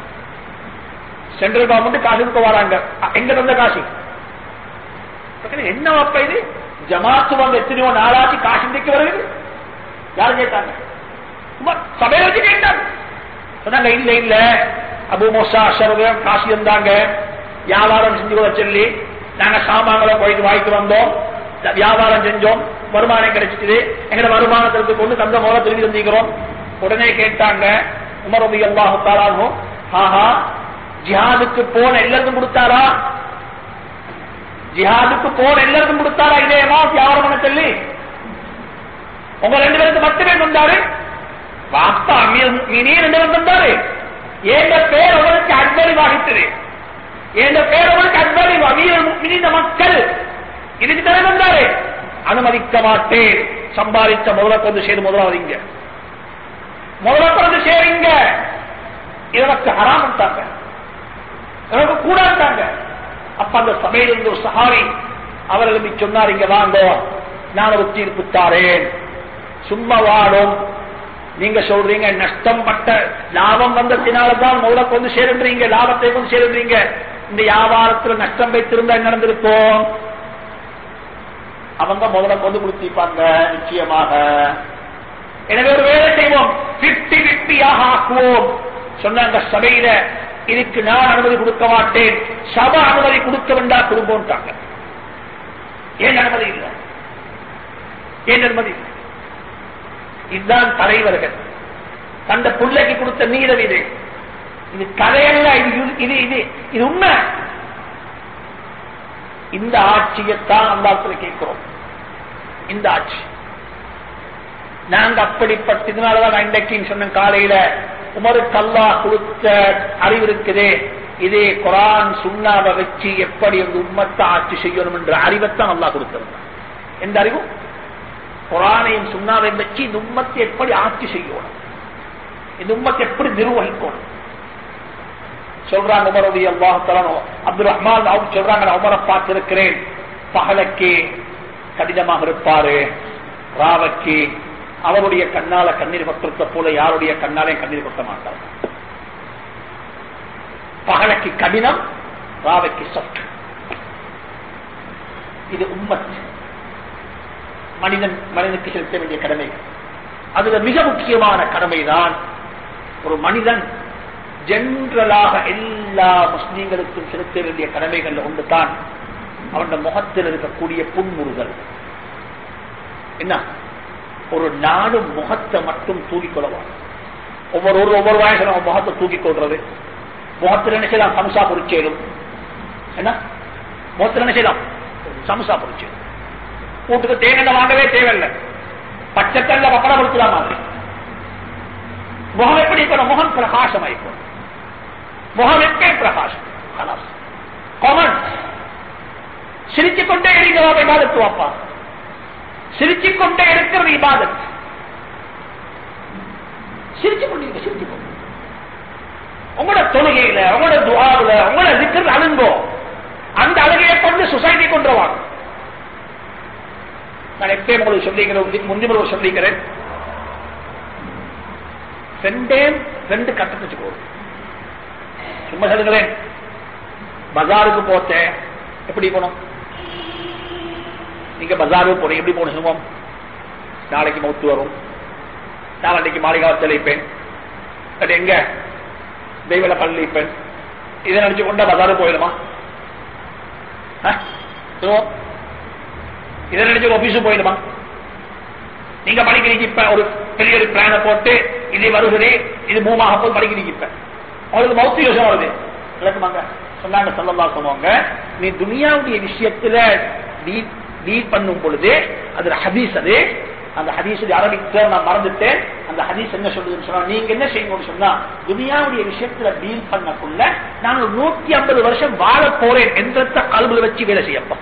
சென்ட்ரல் கவர்மெண்ட் காசு கொடுக்க வராங்க எங்க இருந்த காசு என்ன அப்ப இது ஜமாத்து வந்து எத்தனையோ நாளாச்சு காசு இன்றைக்கு வருது யாரு கேட்டாங்க சபையில வச்சு கேட்டாங்க சொன்னாங்க இல்ல இல்ல அபு மோசா அஷரம் காசு இருந்தாங்க வியாபாரம் செஞ்சு கூட சொல்லி நாங்க சாமான்களை போயிட்டு வாங்கிட்டு வந்தோம் வியாபாரம் செஞ்சோம் வருமானம் கிடைச்சிட்டு எங்கட வருமானத்திற்கு கொண்டு தந்த முறை திரும்பி தந்திக்கிறோம் உடனே கேட்டாங்க உமர் ரபி அல்லாஹு தாலாகும் ஆஹா ஜிஹாதுக்கு போன எல்லாருக்கும் கொடுத்தாரா ஜிஹாதுக்கு போன எல்லாருக்கும் கொடுத்தாரா இதே அமௌண்ட் வியாபாரம் பண்ண சொல்லி உங்க ரெண்டு பேருக்கு மட்டுமே தந்தாரு வாப்பா நீ ரெண்டு பேரும் தந்தாரு எந்த பேர் உங்களுக்கு அட்வரி வாகித்தது எந்த பேர் உங்களுக்கு அட்வரி வீர மக்கள் இதுக்கு தானே வந்தாரு அனுமதிக்க மாட்டேன் சம்பாதித்த முதல கொண்டு சேரு முதலாவதிங்க முதல கொண்டு சேருங்க எனக்கு ஹராமட்டாங்க எனக்கு கூடாட்டாங்க அப்ப அந்த சபையில் இருந்து ஒரு சஹாரி அவர் எழுப்பி சொன்னார் இங்க வாங்க நான் ஒரு தீர்ப்பு தாரேன் சும்மா வாடும் நீங்க சொல்றீங்க நஷ்டம் பட்ட லாபம் வந்ததினாலதான் முதல கொண்டு சேருன்றீங்க லாபத்தை கொண்டு சேருன்றீங்க இந்த வியாபாரத்துல நஷ்டம் வைத்திருந்தா என்ன நடந்திருக்கும் அவங்க முதல்ல கொண்டு கொடுத்திருப்பாங்க நிச்சயமாக எனவே ஒரு வேலை செய்வோம் பிப்டி பிப்டியாக ஆக்குவோம் சொன்னாங்க சபையில இதுக்கு நான் அனுமதி கொடுக்க மாட்டேன் சபை அனுமதி கொடுக்க வேண்டாம் குடும்பம்ட்டாங்க ஏன் அனுமதி இல்லை ஏன் அனுமதி இல்லை இதுதான் தலைவர்கள் தந்த பிள்ளைக்கு கொடுத்த நீதம் இது இது கதையல்ல இது இது இது இது உண்மை இந்த ஆட்சியைத்தான் அல்லாத்துல கேட்கிறோம் இந்த ஆட்சி நாங்க அப்படிப்பட்டதுனாலதான் நான் இன்றைக்கு சொன்ன காலையில உமருக்கு அல்லா கொடுத்த அறிவு இருக்குது இதே குரான் சுண்ணாவை வச்சு எப்படி அந்த உம்மத்தை ஆட்சி செய்யணும் என்ற அறிவைத்தான் அல்லா கொடுத்திருந்தான் எந்த அறிவு குரானையும் சுண்ணாவை வச்சு இந்த உம்மத்தை எப்படி ஆட்சி செய்யணும் இந்த உம்மத்தை எப்படி நிர்வகிக்கணும் சொல்றாங்க உமருடைய அல்லாஹாலோ அப்துல் ரஹ்மான் அவங்க சொல்றாங்க நான் உமரை பார்த்திருக்கிறேன் பகலக்கு கடினமாக இருப்பாரு ராவக்கு அவருடைய கண்ணால கண்ணீர் கொட்டுறத போல யாருடைய கண்ணாலையும் கண்ணீர் கொட்ட மாட்டார் பகலக்கு கடினம் ராவைக்கு சொத்து இது உம்மத் மனிதன் மனிதனுக்கு செலுத்த வேண்டிய கடமை அதுல மிக முக்கியமான கடமைதான் ஒரு மனிதன் ஜென்ரலாக எல்லா முஸ்லீம்களுக்கும் செலுத்த வேண்டிய கடமைகள் ஒன்று தான் அவன் முகத்தில் இருக்கக்கூடிய புன்முறுதல் என்ன ஒரு நாடு முகத்தை மட்டும் தூக்கிக் கொள்ளவான் ஒவ்வொரு ஒரு ஒவ்வொரு வயசு நம்ம முகத்தை தூக்கிக் கொள்றது முகத்தில் என்ன செய்யலாம் சம்சா பொறிச்சேரும் என்ன முகத்தில் என்ன செய்யலாம் சம்சா பொறிச்சேரும் வீட்டுக்கு தேங்காய் வாங்கவே தேவையில்லை பச்சைக்கல்ல பப்படம் பொறிச்சலாம் மாதிரி முகம் எப்படி இருக்கணும் முகம் பிரகாசம் ஆயிக்கணும் முகம் எப்பே பிரகாசம் காமன் சிரிச்சுக் கொண்டே இருக்கிறோம் இபாதத்து அப்பா சிரிச்சுக் கொண்டே இருக்கிறது இபாதத் சிரிச்சுக் கொண்டீங்க சிரிச்சுக் கொண்டு உங்களோட தொழுகையில உங்களோட துவாவுல உங்களோட திக்கர் அழுங்கோ அந்த அழுகையை கொண்டு சொசைட்டி கொண்டு வாங்க நான் எப்பயும் உங்களுக்கு சொல்லிக்கிறேன் முந்திமுறை சொல்லிக்கிறேன் ரெண்டே ரெண்டு கட்டத்தை வச்சுக்கோ சும்மா சொல்லுங்களேன் பஜாருக்கு போத்தேன் எப்படி போனோம் நீங்க பஜாருக்கு போறீங்க எப்படி போகணும் சுமம் நாளைக்கு மௌத்து வரும் நாளைக்கு மாளிகாவத்தில் இருப்பேன் அது எங்க தெய்வல பள்ளி இருப்பேன் இதை நினைச்சு கொண்டா பஜாருக்கு போயிடுமா இதை நினைச்சு ஆபீஸு போயிடுமா நீங்க படிக்கிறீங்க இப்ப ஒரு பெரிய ஒரு பிளான போட்டு இது வருகிறது இது மூணாக போய் படிக்கிறீங்க இப்ப அவங்களுக்கு மௌத்து யோசனை வருது விளக்குமாங்க சொன்னாங்க சொல்லலா சொன்னாங்க நீ துனியாவுடைய விஷயத்துல டீல் பண்ணும் பொழுது அது ஹதீஸ் அது அந்த ஹதீஸ் அரபிக் நான் மறந்துட்டேன் அந்த ஹதீஸ் என்ன சொல்லுதுன்னு சொன்னா நீங்க என்ன செய்யணும்னு சொன்னா துனியாவுடைய விஷயத்துல டீல் பண்ணக்குள்ள நான் ஒரு நூத்தி ஐம்பது வருஷம் வாழ போறேன் என்ற கல்வில வச்சு வேலை செய்யப்பா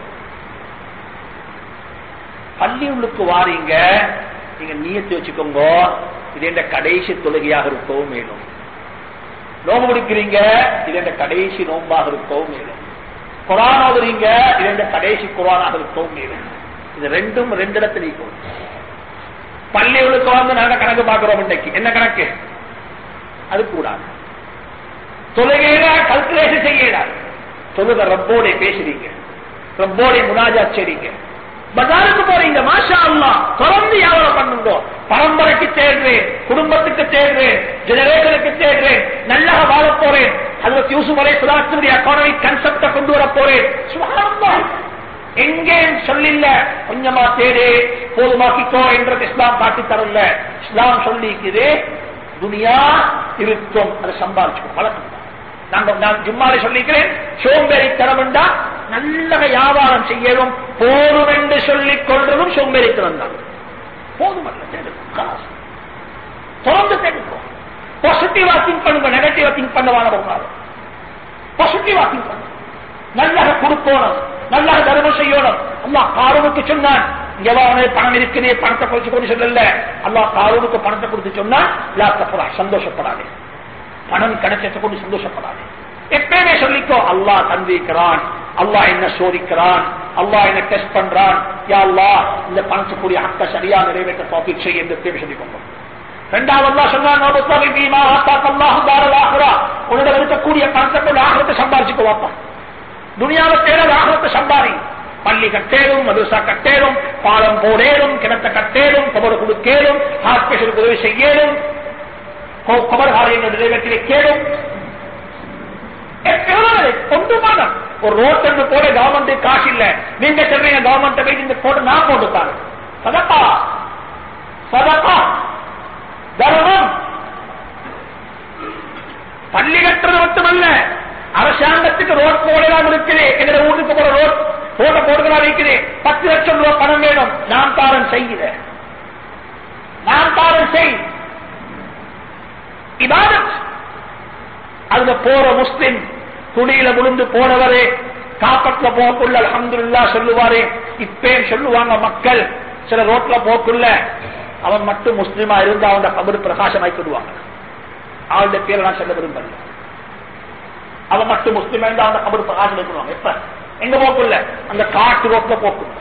பள்ளி உள்ளுக்கு வாரீங்க நீங்க நீயத்தை வச்சுக்கோங்க இது என்ற கடைசி தொழுகையாக இருக்கவும் மேலும் நோம்பு முடிக்கிறீங்க இது என்ற கடைசி நோம்பாக இருக்கவும் மேலும் குரான் ஓதுறீங்க இது என்ற கடைசி குரானாக இருக்கவும் மேலும் இது ரெண்டும் ரெண்டு இடத்துல இருக்கும் பள்ளிகளுக்கு வந்து நாங்க கணக்கு பார்க்கிறோம் இன்னைக்கு என்ன கணக்கு அது கூடாது தொழுகையில கல்குலேஷன் செய்யலாது தொழுக ரப்போட பேசுறீங்க ரப்போட முனாஜா செய்றீங்க பஜாருக்கு போறீங்க மாஷா அல்லா தொடர்ந்து வியாபாரம் பண்ணுங்க பரம்பரைக்கு தேடுறேன் குடும்பத்துக்கு தேடுறேன் ஜெனரேஷனுக்கு தேடுறேன் நல்லா வாழ போறேன் அதுல யூசுப் அலை சுலாத்தினுடைய எக்கானமிக் கன்செப்ட கொண்டு வர போறேன் எங்கேயும் சொல்லில்ல கொஞ்சமா தேடு போதுமாக்கிக்கோ என்றது இஸ்லாம் காட்டி தரல இஸ்லாம் சொல்லிக்குது துனியா இருக்கும் அதை சம்பாதிச்சுக்கோ வழக்கம் நாங்க நான் ஜும்மாரை சொல்லிக்கிறேன் சோம்பேறித்தனம் நல்ல வியாபாரம் செய்யவும் போதும் என்று சொல்லிக் கொள்றதும் சோம்பேறித்தனம் தான் போதும் தொடர்ந்து தெரிவிக்கும் பாசிட்டிவா திங்க் பண்ணுங்க நெகட்டிவா திங்க் பண்ண வாழ போகாது பாசிட்டிவா திங்க் பண்ணுங்க நல்ல கொடுக்கணும் நல்ல தர்மம் செய்யணும் அல்லா காரனுக்கு சொன்னான் எவ்வளவு பணம் இருக்குது பணத்தை குறைச்சு கொண்டு சொல்லல அல்லா காரனுக்கு பணத்தை கொடுத்து சொன்னா லாத்தப்படா சந்தோஷப்படாது பணம் கிடைச்சதை கொண்டு சந்தோஷப்படாது எப்பயுமே சொல்லிக்கோ அல்லா தந்திக்கிறான் அல்லா என்ன சோதிக்கிறான் அல்லா என்ன டெஸ்ட் பண்றான் யா அல்லா இந்த பணத்துக்குரிய ஹக்க சரியா நிறைவேற்ற டாபிக் செய்ய என்று பேர் சொல்லிக்கோங்க ரெண்டாவது சொன்னான் உன்னோட இருக்கக்கூடிய பணத்தை கொண்டு ஆகத்தை சம்பாதிச்சுக்கோ வாப்பா துணியாவை தேட ஆகத்தை சம்பாதி பள்ளி கட்டேரும் மதுசா கட்டேரும் பாலம் போடேரும் கிணத்த கட்டேரும் கபடு கொடுக்கேரும் ஹாஸ்பிட்டலுக்கு உதவி செய்யலும் கபர் காரியங்கள் நிறைவேற்றி வைக்கேரும் கொண்டு மாதம் ஒரு ரோட் என்று போட கவர்மெண்ட் காசு இல்ல நீங்க சொல்றீங்க கவர்மெண்ட் போய் இந்த போட்டு நான் போட்டுத்தாங்க சதப்பா சதப்பா தர்மம் பள்ளி கட்டுறது மட்டுமல்ல அரசாங்கத்துக்கு ரோட் போடலாம் இருக்குது எங்க ஊருக்கு போற ரோட் போட போடுகிறா இருக்குது பத்து லட்சம் ரூபாய் பணம் வேணும் நான் தாரன் செய்கிற நான் தாரன் செய் இபாதத் அதுல போற முஸ்லிம் துணியில விழுந்து போனவரே காப்பட்ல போக்குள்ள அலமதுல்லா சொல்லுவாரே இப்பேன் சொல்லுவாங்க மக்கள் சில ரோட்ல போக்குள்ள அவன் மட்டும் முஸ்லீமா இருந்து அவன் கபரு பிரகாசம் ஆக்கிடுவாங்க அவனுடைய பேரை நான் சொல்ல விரும்பல அவன் மட்டும் முஸ்லீமா இருந்து அவன் கபரு பிரகாசம் ஆக்கிடுவாங்க எப்ப எங்க போக்குள்ள அந்த காட்டு ரோட்ல போக்குள்ள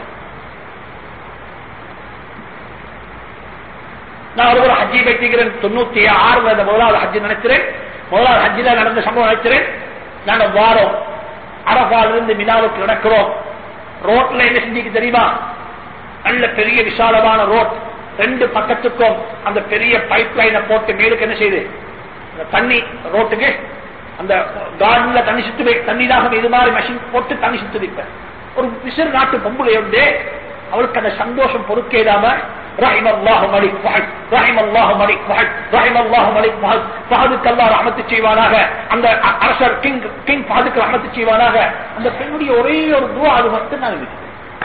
நான் ஒரு ஹஜ்ஜி வைத்திருக்கிறேன் தொண்ணூத்தி ஆறுல இந்த முதலாவது ஹஜ்ஜி நினைக்கிறேன் முதலாவது ஹஜ்ஜில நடந்த சம்பவம் நினைக்கிறேன் நாங்க வாரம் அரபால இருந்து மினாவுக்கு நடக்கிறோம் ரோட்ல என்ன செஞ்சுக்கு தெரியுமா நல்ல பெரிய விசாலமான ரோட் ரெண்டு பக்கத்துக்கும் அந்த பெரிய பைப் லைனை போட்டு மேலுக்கு என்ன செய்யுது அந்த தண்ணி ரோட்டுக்கு அந்த கார்டன்ல தண்ணி சுத்து தண்ணி தாகம் இது மாதிரி மெஷின் போட்டு தண்ணி சுத்து வைப்பேன் ஒரு விசிறு நாட்டு பொம்பளை உண்டு அவளுக்கு அந்த சந்தோஷம் பொறுக்கேதாம رحم الله ملك فهد رحم الله ملك فهد رحم الله ملك فهد فهதுக்கு அல்லாஹ் ரஹமத்து செய்வானாக அந்த அரசர் கிங் கிங் ஃபஹதுக்கு ரஹமத்து செய்வானாக அந்த பெண்ணுடைய ஒரே ஒரு துவா அது மட்டும் நான் இருக்குது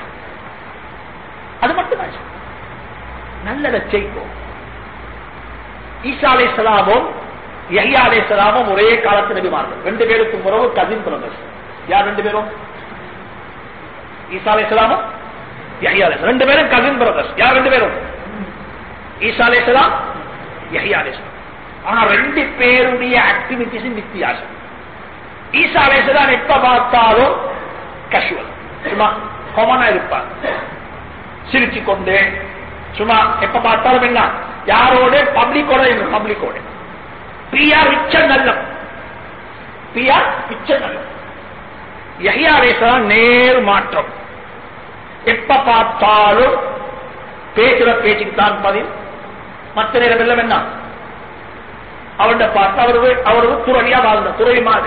அது மட்டும் தான் நல்லதை செய்வோம் ஈசா அலை சலாமும் யஹ்யா அலை சலாமும் ஒரே காலத்து நபிமார்கள் ரெண்டு பேருக்கும் உறவு கசின் பிரதர்ஸ் யார் ரெண்டு பேரும் ஈசா அலை சலாமும் யஹ்யா அலை ரெண்டு பேரும் கசின் பிரதர்ஸ் யார் ரெண்டு பேரும் ஈசா அலை சலாம் யஹ்யா அலை சலாம் ஆனா ரெண்டு பேருடைய ஆக்டிவிட்டிஸ் வித்தியாசம் ஈசா அலை சலாம் எப்ப பார்த்தாலும் கஷுவல் சும்மா காமனா இருப்பாங்க சிரிச்சு கொண்டு சும்மா எப்ப பார்த்தாலும் என்ன யாரோட பப்ளிக்கோட பப்ளிக்கோட பிஆர் மிச்ச நல்லம் பிஆர் மிச்ச நல்லம் யஹியாரேசன் நேர் மாற்றம் எப்ப பார்த்தாலும் பேசுற பேச்சுக்கு தான் பதில் மற்ற நேரம் எல்லாம் என்ன அவர்கிட்ட பார்த்து அவரு அவரு துறவியா வாழ்ந்த துறவி மாதிரி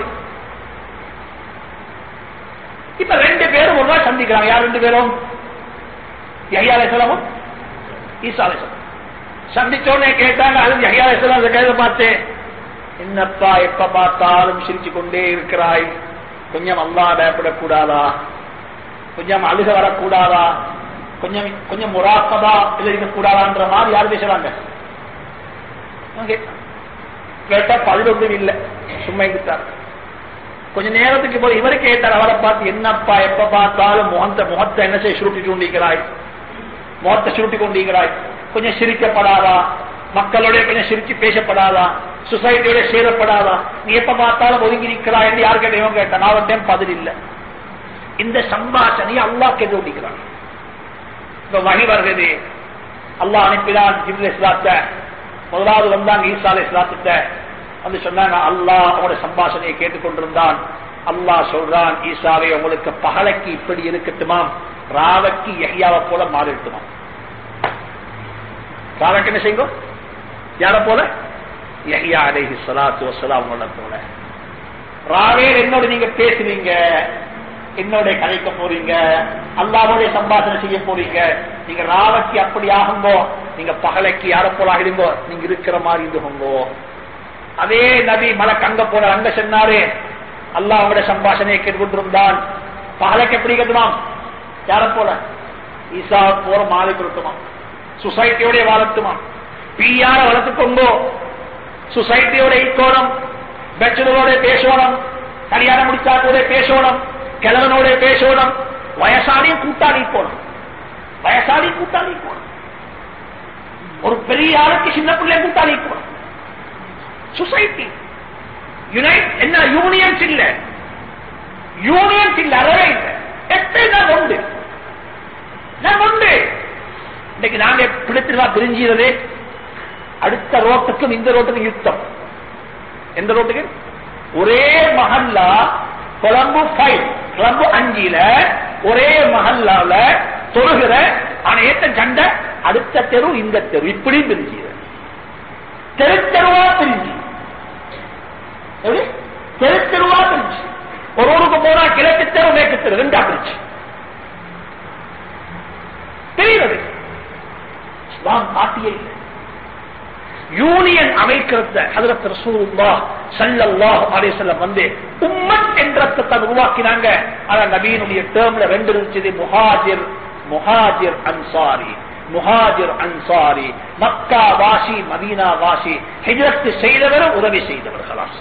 இப்ப ரெண்டு பேரும் ஒரு நாள் சந்திக்கிறாங்க யார் ரெண்டு பேரும் யஹியாலேசலமும் ஈசாலேசலம் சந்திச்சோடனே கேட்டாங்க அது யஹியாலேசலம் அந்த கையில பார்த்து என்னப்பா எப்ப பார்த்தாலும் சிரிச்சு கொண்டே இருக்கிறாய் கொஞ்சம் அல்லா பயப்படக்கூடாதா கொஞ்சம் அழுக வரக்கூடாதா கொஞ்சம் கொஞ்சம் முராக்கதா இருக்கக்கூடாதான்ற மாதிரி யார் பேசுறாங்க கேட்டா பதிலொன்றும் இல்லை சும்மா இருந்துட்டார் கொஞ்ச நேரத்துக்கு போய் இவரு கேட்டார் அவரை பார்த்து என்னப்பா எப்ப பார்த்தாலும் முகத்தை முகத்தை என்ன செய்ய சுருட்டி கொண்டிருக்கிறாய் முகத்தை சுருட்டி கொண்டிருக்கிறாய் கொஞ்சம் சிரிக்கப்படாதா மக்களோட கொஞ்சம் சிரிச்சு பேசப்படாதா சொசைட்டியோட சேரப்படாதா நீ எப்ப பார்த்தாலும் ஒதுங்கி நிற்கிறா என்று யாரு கேட்ட இவன் கேட்டான் நான் டைம் பதில் இல்லை இந்த சம்பாஷணையை அல்லா கேட்டு கொண்டிருக்கிறான் இப்ப வகி வருகிறது அல்லா அனுப்பினான் ஜிப்ல இஸ்லாத்த முதலாவது வந்தாங்க ஈசா அலை இஸ்லாத்திட்ட வந்து சொன்னாங்க அல்லாஹ் அவனோட சம்பாஷணையை கேட்டுக்கொண்டிருந்தான் அல்லாஹ் சொல்றான் ஈசாவை உங்களுக்கு பகலைக்கு இப்படி இருக்கட்டுமாம் ராவக்கு எஹ்யாவை போல மாறிட்டுமாம் ராவக்கு என்ன செய்யும் யார போல யஹ்யா அலைஹி ஸலாத்து வஸலாம் அவங்கள போல ராவே என்னோட நீங்க பேசுவீங்க என்னோட கதைக்க போறீங்க அல்லாவோட சம்பாஷணை செய்ய போறீங்க நீங்க ராவக்கு அப்படி ஆகும்போ நீங்க பகலைக்கு யார போல ஆகிடுங்கோ நீங்க இருக்கிற மாதிரி இருந்துகோங்கோ அதே நபி மலக்கு அங்க போன அங்க சொன்னாரு அல்லாவோட சம்பாஷணையை கேட்டுக்கொண்டிருந்தான் பகலைக்கு எப்படி கட்டுமாம் யார போல ஈசா போற மாலை கொடுக்குமா சொசைட்டியோட வாழட்டுமா பிஆர வளர்த்துக்கொண்டோ சொசைட்டியோட ஈக்கோணம் பேச்சுலரோட பேசணும் கல்யாணம் முடிச்சா கூட பேசணும் கிழவனோட பேசணும் வயசாலையும் கூட்டாளி போகணும் வயசாலி கூட்டாளி போகணும் ஒரு பெரிய ஆளுக்கு சின்ன பிள்ளை கூட்டாளி போகணும் சொசைட்டி யுனைட் என்ன யூனியன்ஸ் இல்ல யூனியன்ஸ் இல்ல அறவே இல்லை எப்படி நான் உண்டு நான் உண்டு இன்னைக்கு நாங்க பிடித்திருவா பிரிஞ்சிறது அடுத்த ரோட்டுக்கும் இந்த ரோட்டுக்கும் யுத்தம் எந்த ரோட்டுக்கு ஒரே மஹல்லா கொழம்பு ஃபைவ் கொழம்பு அஞ்சில ஒரே மஹல்லால தொழுகிற அனைத்த சண்டை அடுத்த தெரு இந்த தெரு இப்படி பிரிஞ்சிட தெரு தெருவா பிரிஞ்சு எப்படி? தெரு தெருவா பிரிஞ்சு ஒரு ஊருக்கு போனா கிழக்கு தெரு மேற்கு தெரு ரெண்டா பிரிச்சு தெரிகிறது இஸ்லாம் காட்டியே இல்லை யூனியன் அமைக்கிறத ஹதரத் ரசூலுல்லாஹ் ஸல்லல்லாஹு அலைஹி வஸல்லம் வந்து உம்மத் என்ற தான் உருவாக்கினாங்க ஆனா நபியினுடைய டேர்ம்ல ரெண்டு இருந்துச்சு முஹாஜிர் முஹாஜிர் அன்சாரி முஹாஜிர் அன்சாரி மக்கா வாசி மதீனா வாசி ஹிஜ்ரத் செய்தவர் உதவி செய்தவர் ஹலாஸ்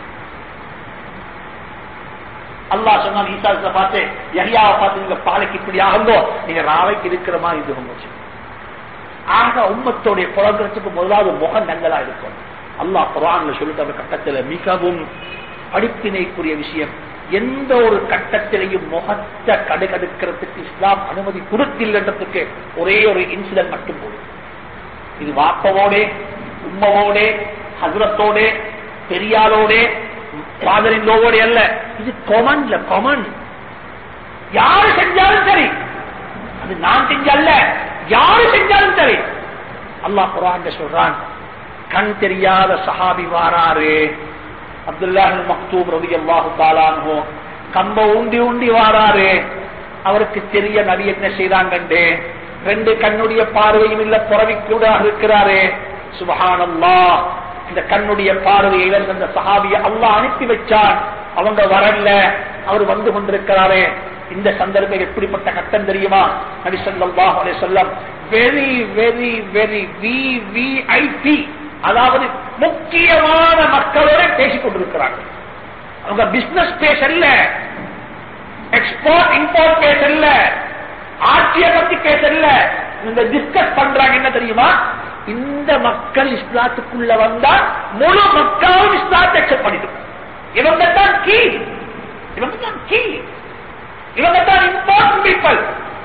அல்லாஹ் சொன்னான் ஈசா பார்த்து யஹ்யாவை பார்த்து நீங்க பாலைக்கு இப்படி ஆகும்போ நீங்க ராவைக்கு இருக்கிற மாதிரி இது பண்ணுச்சு ஆக உம்மத்தோடைய புலங்கிறதுக்கு முதலாவது முகம் நங்களா இருக்கும் அல்லாஹ் குரான்ல சொல்லிட்டு அந்த கட்டத்துல மிகவும் படிப்பினைக்குரிய விஷயம் எந்த ஒரு கட்டத்திலையும் முகத்தை கடுகடுக்கிறதுக்கு இஸ்லாம் அனுமதி கொடுத்தில்லன்றதுக்கு ஒரே ஒரு இன்சிடென்ட் மட்டும் போதும் இது வாப்பவோட உம்மவோட ஹசரத்தோட பெரியாரோட ஃபாதரின் அல்ல இது கொமன்ல கொமன் யாரு செஞ்சாலும் சரி அது நான் செஞ்சல்ல யாரு செஞ்சாலும் சரி அல்லாஹ் குரான் சொல்றான் கண் தெரியாத சஹாபி வாராரு அப்துல்லாஹ் மக்தூப் ரவி அல்லாஹு தாலானோ கம்ப உண்டி உண்டி வாராரு அவருக்கு தெரிய நபி என்ன செய்தாங்கண்டு ரெண்டு கண்ணுடைய பார்வையும் இல்ல புறவி கூட இருக்கிறாரு சுபஹானல்லா இந்த கண்ணுடைய பார்வையை இழந்த அந்த சஹாபியை அல்லாஹ் அனுப்பி வச்சான் அவங்க வரல அவர் வந்து கொண்டிருக்கிறாரே இந்த சந்தர்ப்பம் எப்படிப்பட்ட கட்டம் தெரியுமா நபி ஸல்லல்லாஹு அலைஹி வஸல்லம் very very very V V I P அதாவது முக்கியமான மக்களோட பேசிக் கொண்டிருக்கிறாங்க அவங்க பிசினஸ் பேசல எக்ஸ்போர்ட் இம்போர்ட் பேசல ஆட்சியை பத்தி பேசல இந்த டிஸ்கஸ் பண்றாங்க என்ன தெரியுமா இந்த மக்கள் இஸ்லாத்துக்குள்ள வந்தா முழு மக்களும் இஸ்லாத்தை அக்செப்ட் பண்ணிடும் இவங்க தான் கீ இவங்க தான் கீ இவங்க தான் இம்பார்ட்டன்ட் பீப்பிள்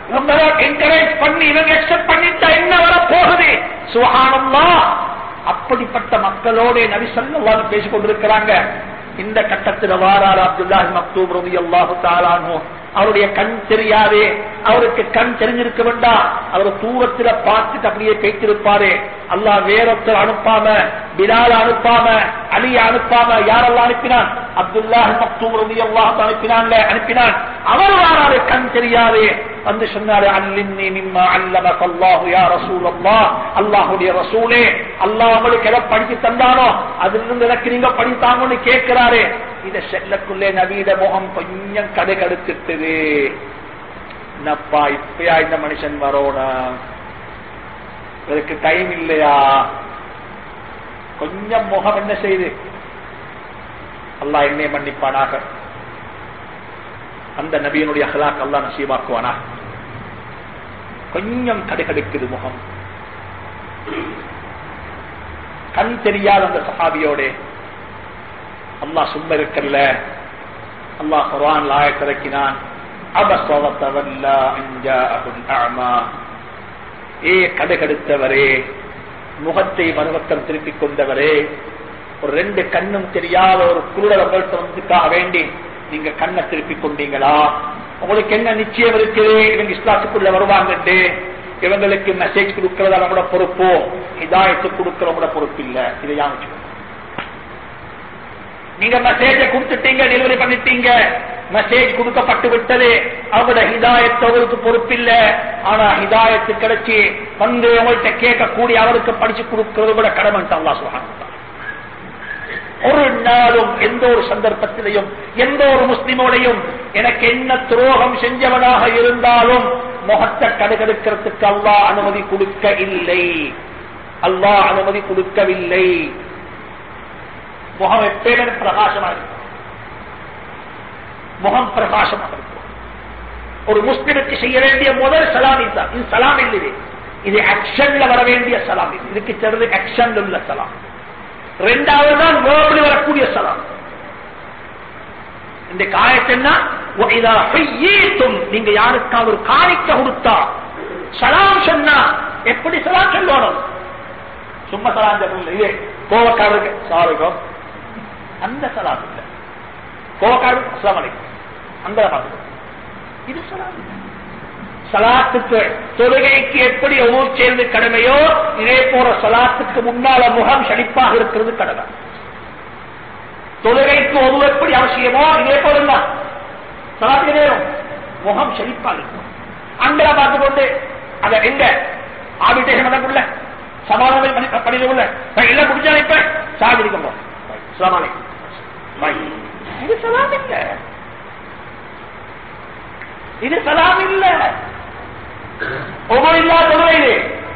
இவங்க என்கரேஜ் பண்ணி இவங்க அக்செப்ட் பண்ணிட்டா என்ன வர போகுது சுகானம்மா அப்படிப்பட்ட மக்களோட நபி ஸல்லல்லாஹு பேசிக் கொண்டிருக்கிறாங்க இந்த கட்டத்தில் வாரார் அப்துல்லாஹி மக்தூப் ரலியல்லாஹு தஆலா அன்ஹு அவருடைய கண் தெரியாதே அவருக்கு கண் தெரிஞ்சிருக்க வேண்டாம் அவர் தூரத்துல பார்த்துட்டு அப்படியே பேச்சிருப்பாரு அல்லாஹ் வேறொருத்தர் அனுப்பாம பிலால் அனுப்பாம அலிய அனுப்பாம யாரெல்லாம் அனுப்பினான் அப்துல்லாஹ் மக்தூம் ரலியல்லாஹு அனுப்பினான்ல அனுப்பினான் அவர் வாராரு கண் தெரியாதே வந்து சொன்னாரு அல்லின்னி மிம்மா அல்லமக அல்லாஹு யா ரசூலல்லாஹ் அல்லாஹ்வுடைய ரசூலே அல்லாஹ் உங்களுக்கு எதை படிச்சு தந்தானோ அதிலிருந்து எனக்கு நீங்க படித்தாங்கன்னு கேட்கிறாரு இத செல்லக்குள்ளே நவீன முகம் கொஞ்சம் கடை கடுத்துட்டுது என்னப்பா இப்பயா இந்த மனுஷன் வரோணும் இவருக்கு டைம் இல்லையா கொஞ்சம் முகம் என்ன செய்து அல்லாஹ் என்னை மன்னிப்பானாக அந்த நபியனுடைய அகலாக் அல்லாஹ் நசீவாக்குவானா கொஞ்சம் கடுகடுக்குது முகம் கண் தெரியாத அந்த சஹாபியோட அல்லாஹ் சும்மா இருக்கல்ல அல்லாஹ் குர்ஆன் ஆயத் இறக்கினான் அபஸ்வதவல்லா அஞ்சாஅஹுல் அஅமா ஏ கடுகடுத்தவரே முகத்தை மறுபக்கம் திருப்பிக் கொண்டவரே ஒரு ரெண்டு கண்ணும் தெரியாத ஒரு குருடர் உங்கள்கிட்ட வந்துக்காக வேண்டி நீங்க கண்ணை திருப்பிக் கொண்டீங்களா உங்களுக்கு என்ன நிச்சயம் இருக்குது இவங்க இஸ்லாத்துக்குள்ள வருவாங்கட்டு இவங்களுக்கு மெசேஜ் கொடுக்கறதா நம்மளோட பொறுப்போ இதாயத்து கொடுக்கறவங்களோட பொறுப்பு இல்ல இதை யான் வச்சுக்கோங்க நீங்க மெசேஜ கொடுத்துட்டீங்க டெலிவரி பண்ணிட்டீங்க மெசேஜ் கொடுக்கப்பட்டு விட்டது அவங்களோட ஹிதாயத்து அவருக்கு பொறுப்பில்ல ஆனா ஹிதாயத்து கிடைச்சி வந்து உங்கள்கிட்ட கேட்கக்கூடிய அவருக்கு படிச்சு கொடுக்கறது கூட கடமை அல்லா சுகான் ஒரு நாளும் எந்த ஒரு சந்தர்ப்பத்திலையும் எந்த ஒரு முஸ்லிமோடையும் எனக்கு என்ன துரோகம் செஞ்சவனாக இருந்தாலும் முகத்தை கடுகெடுக்கிறதுக்கு அல்லாஹ் அனுமதி கொடுக்க இல்லை அல்லாஹ் அனுமதி கொடுக்கவில்லை முகம் எப்பேமே பிரகாசமாக இருக்கும் முகம் பிரகாசமாக இருக்கும் ஒரு முஸ்லிமுக்கு செய்ய வேண்டிய முதல் சலாம் இதுதான் இது சலாம் இல்லை இது ஆக்ஷன்ல வர வேண்டிய சலாம் இது இதுக்கு தெரிஞ்சு ஆக்ஷன் உள்ள சலாம் ரெண்டாவது தான் வேர்பில் வரக்கூடிய சலாம் இந்த காயத்தென்னா நீங்க யாருக்காவது ஒரு காணிக்க கொடுத்தா சலாம் சொன்னா எப்படி சலாம் சொல்லணும் சும்மா சலாம் சொல்லல இது கோவக்காரருக்கு சாருகம் அந்த சலாம் இல்ல கோவக்காரர் அஸ்லாம் அலைக்கும் அந்த பார்த்துக்கோ இது சலாம் இல்ல சலாத்துக்கு தொழுகைக்கு எப்படி ஒவ்வொரு சேர்ந்து கடமையோ இதே போற சலாத்துக்கு முன்னால முகம் செழிப்பாக இருக்கிறது கடமை தொழுகைக்கு ஒவ்வொரு எப்படி அவசியமோ இதே போல சலாத்துக்கு நேரம் முகம் செழிப்பாக இருக்கும் அங்கெல்லாம் பார்த்து கொண்டு அத எங்க ஆபிட்டேஷன் பண்ணக்குள்ள சமாதானம் பண்ணிடுள்ள எல்லாம் குடிச்சா இப்ப சாதிக்கும் சலாமலை இது சலாம் இல்ல இது சலாம் இல்ல ஒவ்வொரு இல்லாத தொழுகையிலே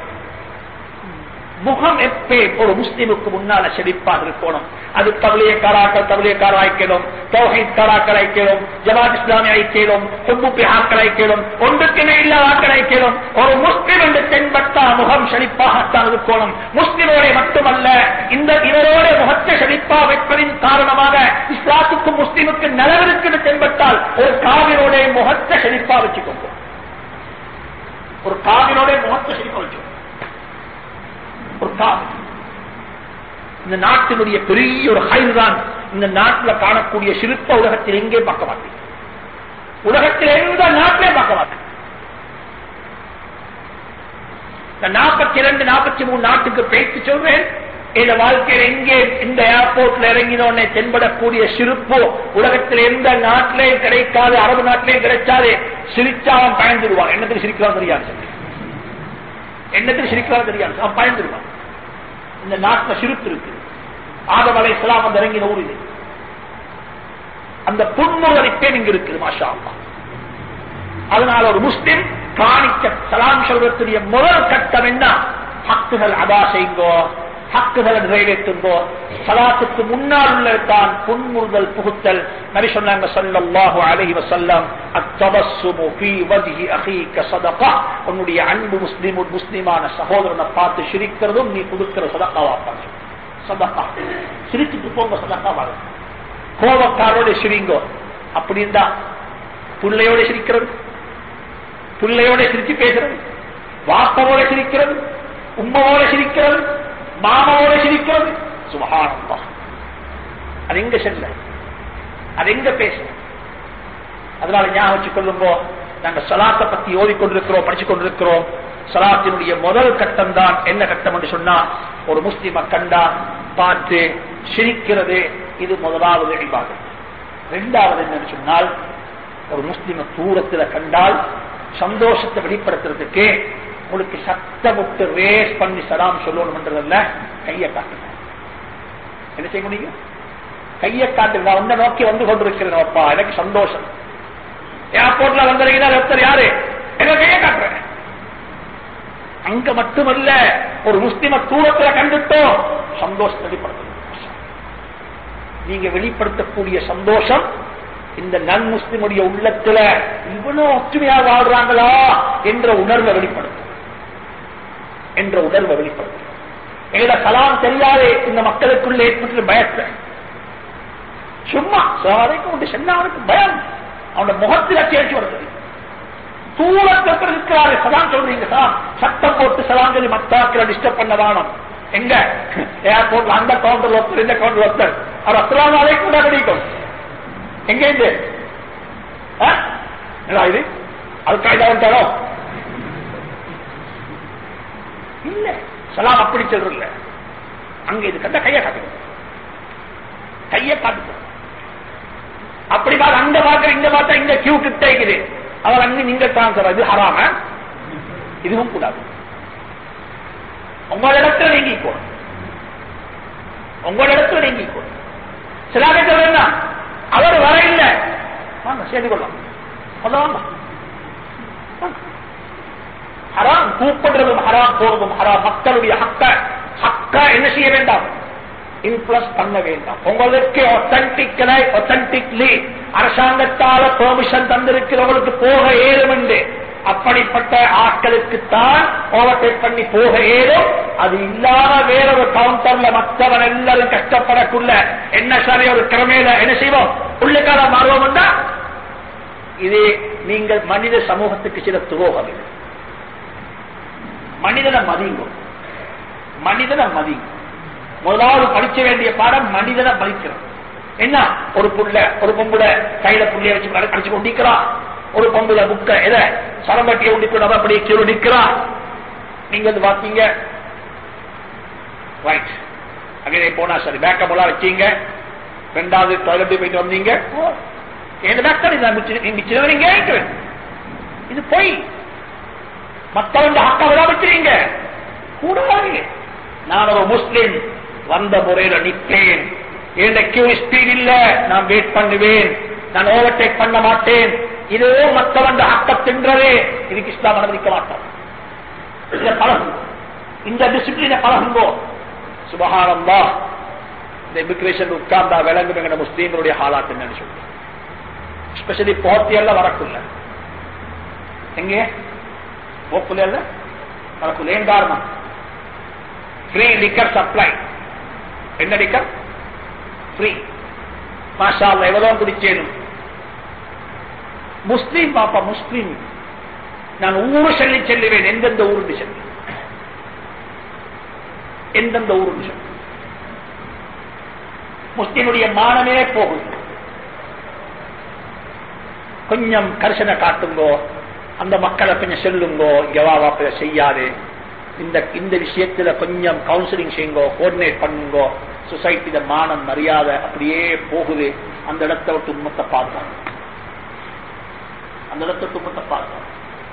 முகம் எப்பே ஒரு முஸ்லிமுக்கு முன்னால செழிப்பாக இருக்கணும் அது தவளியக்காராக்கள் தவளியக்கார ஐக்கியம் தௌஹீத் காராக்கள் ஐக்கியம் ஜமாத் இஸ்லாமி ஐக்கியம் கும்புப்பி ஆக்கள் ஐக்கியம் ஒன்றுக்குமே இல்லாத ஆக்கள் ஐக்கியம் ஒரு முஸ்லிம் என்று தென்பட்டா முகம் செழிப்பாகத்தான் இருக்கணும் முஸ்லிமோட மட்டுமல்ல இந்த இவரோட முகத்தை செழிப்பா வைப்பதின் காரணமாக இஸ்லாத்துக்கும் முஸ்லிமுக்கு நலவிற்கு தென்பட்டால் ஒரு காவிரோட முகத்தை செழிப்பா வச்சுக்கோங்க ஒரு காவிரோட முகத்தை செழிப்பா வச்சுக்கோங்க ஒரு காவிரி இந்த நாட்டினுடைய பெரிய ஒரு ஹைல் தான் இந்த நாட்டில் காணக்கூடிய சிற்ப உலகத்தில் எங்கே பார்க்க மாட்டேன் உலகத்தில் எந்த நாட்டிலே பார்க்க மாட்டேன் நாற்பத்தி இரண்டு நாற்பத்தி மூணு நாட்டுக்கு பேச்சு சொல்றேன் இந்த வாழ்க்கையில் எங்கே இந்த ஏர்போர்ட்ல இறங்கினோடனே தென்படக்கூடிய சிரிப்பு உலகத்தில் எந்த நாட்டிலையும் கிடைக்காது அரபு நாட்டிலையும் கிடைச்சாது சிரிச்சாவன் பயந்துடுவான் என்னத்துக்கு சிரிக்கலாம் தெரியாது சொல்லி என்னத்துக்கு சிரிக்கலாம் தெரியாது அவன் பயந்துடுவான் இந்த நாட்டில் சிரிப்பு இருக்கு ஆதம் அலை இஸ்லாம் அந்த இறங்கின ஊர் இது அந்த புன்முகரிப்பே இங்க இருக்குது மாஷா அதனால ஒரு முஸ்லிம் காணிக்க சலாம் சொல்றதுடைய முதல் கட்டம் என்ன ஹக்குகள் அதா செய்யுங்கோ ஹக்குகளை நிறைவேற்றுங்கோ சலாத்துக்கு முன்னால் உள்ளதான் புன்முறுதல் புகுத்தல் நபி சொன்னாங்க ஸல்லல்லாஹு அலைஹி வஸல்லம் அத்தபஸ்ஸுமு ஃபீ வஜ்ஹி அகீக ஸதகா உன்னுடைய அன்பு முஸ்லிம் முஸ்லிமான சகோதரனை பார்த்து சிரிக்கிறதும் நீ கொடுக்கிற சதகாவா பாரு சதகா சிரிச்சுட்டு போங்க சதகா வாங்க கோபக்காரோட சிரிங்கோ அப்படின்னா பிள்ளையோட சிரிக்கிறது பிள்ளையோட சிரிச்சு பேசுறது வாப்பவோட சிரிக்கிறது உம்மவோட சிரிக்கிறது மாமாவோட சிரிக்கிறது சுபகானந்தா அது எங்க செல்ல அது எங்க பேச அதனால ஞாபகம் வச்சுக் கொள்ளும்போ நாங்க சலாத்தை பத்தி ஓதிக்கொண்டிருக்கிறோம் படிச்சு கொண்டிருக்கிறோம் சலாத்தினுடைய முதல் கட்டம் தான் என்ன கட்டம் என்று சொன்னா ஒரு முஸ்லிம கண்டா பார்த்து சிரிக்கிறது இது முதலாவது இபாதத் ரெண்டாவது என்னன்னு சொன்னால் ஒரு முஸ்லிம தூரத்துல கண்டால் சந்தோஷத்தை வெளிப்படுத்துறதுக்கு உங்களுக்கு சத்தமிட்டு ரேஸ் பண்ணி சலாம் சொல்லணும்ன்றதல்ல கையை காட்டுங்க என்ன செய்ய முடியும் கையை காட்டுங்க நான் உன்னை நோக்கி வந்து கொண்டிருக்கிறேன் அப்பா எனக்கு சந்தோஷம் ஏர்போர்ட்ல வந்திருக்கீங்க ஒருத்தர் யாரு என்ன கையை காட்டுறேன் அங்க மட்டுமல்ல ஒரு முஸ்லிம தூரத்துல கண்டுட்டோம் சந்தோஷத்தை வெளிப்படுத்தணும் நீங்க வெளிப்படுத்தக்கூடிய சந்தோஷம் இந்த நன் முஸ்லிமுடைய உள்ளத்துல இவ்வளவு ஒற்றுமையா வாழ்றாங்களா என்ற உணர்வை வெளிப்படுத்தும் என்ற உணர்வை வெளிப்படுத்தும் எங்களோட கலாம் தெரியாதே இந்த மக்களுக்குள்ள ஏற்பட்டு பயத்தை சும்மா சாரைக்கும் சென்னாருக்கு பயம் அவனோட முகத்துல கேட்டு வருது தூரத்தில் இருக்கிறாரு சதான் சொல்றீங்க சார் சட்டம் போட்டு சதாஞ்சலி மத்தாக்களை டிஸ்டர்ப் பண்ண வானம் எங்க ஏர்போர்ட்ல அந்த கவுண்டர் ஒருத்தர் இந்த கவுண்டர் ஒருத்தர் அவர் அஸ்லாம் அலைக்கும் கூட கிடைக்கும் எங்க இருந்து ஆ? என்னடா இது அதுக்காக வந்துட்டாரோ இல்ல சலாம் அப்படி சொல்றல அங்க இது கண்ட கையை காட்டுங்க கையை காட்டுங்க அப்படி பார்த்து அங்க பார்க்க இங்க பார்த்தா இங்க கியூ கிட்ட இருக்குது அவர் அங்க நீங்க டிரான்ஸ்பர் இது ஹராம இதுவும் கூடாது உங்களோட இடத்துல நீங்கிக்கோ உங்களோட இடத்துல நீங்கிக்கோ சில பேர் என்ன அவர் வர இல்லை வாங்க சேர்ந்து கொள்ளலாம் சொல்ல வாங்க வாங்க. ஹராம் கூப்பிடுறதும் ஹராம் போறதும் ஹராம் மக்களுடைய ஹக்க ஹக்க என்ன செய்ய வேண்டாம் இன்ஃபுளஸ் பண்ண வேண்டாம் உங்களுக்கு ஒத்தன்டிக்கலை ஒத்தன்டிக்லி அரசாங்கத்தால பெர்மிஷன் தந்திருக்கிறவங்களுக்கு போக ஏறும் என்று அப்படிப்பட்ட ஆட்களுக்குத்தான் ஓவர்டேக் பண்ணி போக ஏறும் அது இல்லாம வேற ஒரு கவுண்டர்ல மற்றவன் எல்லாரும் கஷ்டப்படக்குள்ள என்ன சரி ஒரு கிழமையில என்ன செய்வோம் உள்ளுக்கால மாறுவோம் இது நீங்கள் மனித சமூகத்துக்கு சில துரோகம் இது மனிதனை மதிங்க மனிதனை மதிங்க முதலாவது படிக்க வேண்டிய பாடம் மனிதனை மதிக்கிறோம் என்ன ஒரு புள்ள ஒரு பொம்புல கையில புள்ளைய வச்சு அடிச்சு கொண்டிருக்கிறான் ஒரு பொம்புல புக்க எதை சரம்பட்டியை உண்டிக்கொண்டு அப்படியே கீழே நிற்கிறான் நீங்க வந்து பாத்தீங்க ரைட் அங்கே போனா சரி பேக்கப் எல்லாம் வச்சீங்க ரெண்டாவது டாய்லெட் போயிட்டு வந்தீங்க எந்த டாக்டர் மிச்சினவரீங்க இது பொய் மத்தவங்க ஹக்கா விட வச்சிருங்க கூடாது நான் ஒரு முஸ்லிம் வந்த முறையில நிற்பேன் எந்த கியூ ஸ்பீட் இல்ல நான் வெயிட் பண்ணுவேன் நான் ஓவர்டேக் பண்ண மாட்டேன் இதோ மத்தவன் ஹக்க தின்றதே இதுக்கு இஸ்லாம் அனுமதிக்க மாட்டோம் இதை பழகும் இந்த டிசிப்ளினை பழகுங்கோ சுபகானந்தா இந்த இமிகிரேஷன் உட்கார்ந்தா விளங்கும் எங்க முஸ்லீம்களுடைய ஹாலாட்டு என்னன்னு சொல்லி ஸ்பெஷலி போர்த்தியெல்லாம் வரக்குள்ள எங்கே போக்குல வரக்குள்ள ஏன் காரணம் ஃப்ரீ லிக்கர் சப்ளை என்ன லிக்கர் ஃப்ரீ மாஷா அல்லாஹ் எவ்வளவு குடிச்சேனும் முஸ்லீம் பாப்பா முஸ்லீம் நான் ஊரு சொல்லி செல்லுவேன் எந்தெந்த ஊருக்கு செல்வேன் எந்தெந்த ஊருக்கு செல்வேன் முஸ்லீமுடைய மானமே போகுது கொஞ்சம் கரிசனை காட்டுங்கோ அந்த மக்களை கொஞ்சம் செல்லுங்கோ ஜவாவா செய்யாது இந்த இந்த விஷயத்துல கொஞ்சம் கவுன்சிலிங் செய்யுங்கோ கோஆர்டினேட் பண்ணுங்கோ சொசைட்டியில மானம் மரியாதை அப்படியே போகுது அந்த இடத்தை விட்டு உண்மத்தை பார்த்தோம் அந்த இடத்தை விட்டு உண்மத்தை பார்த்தோம்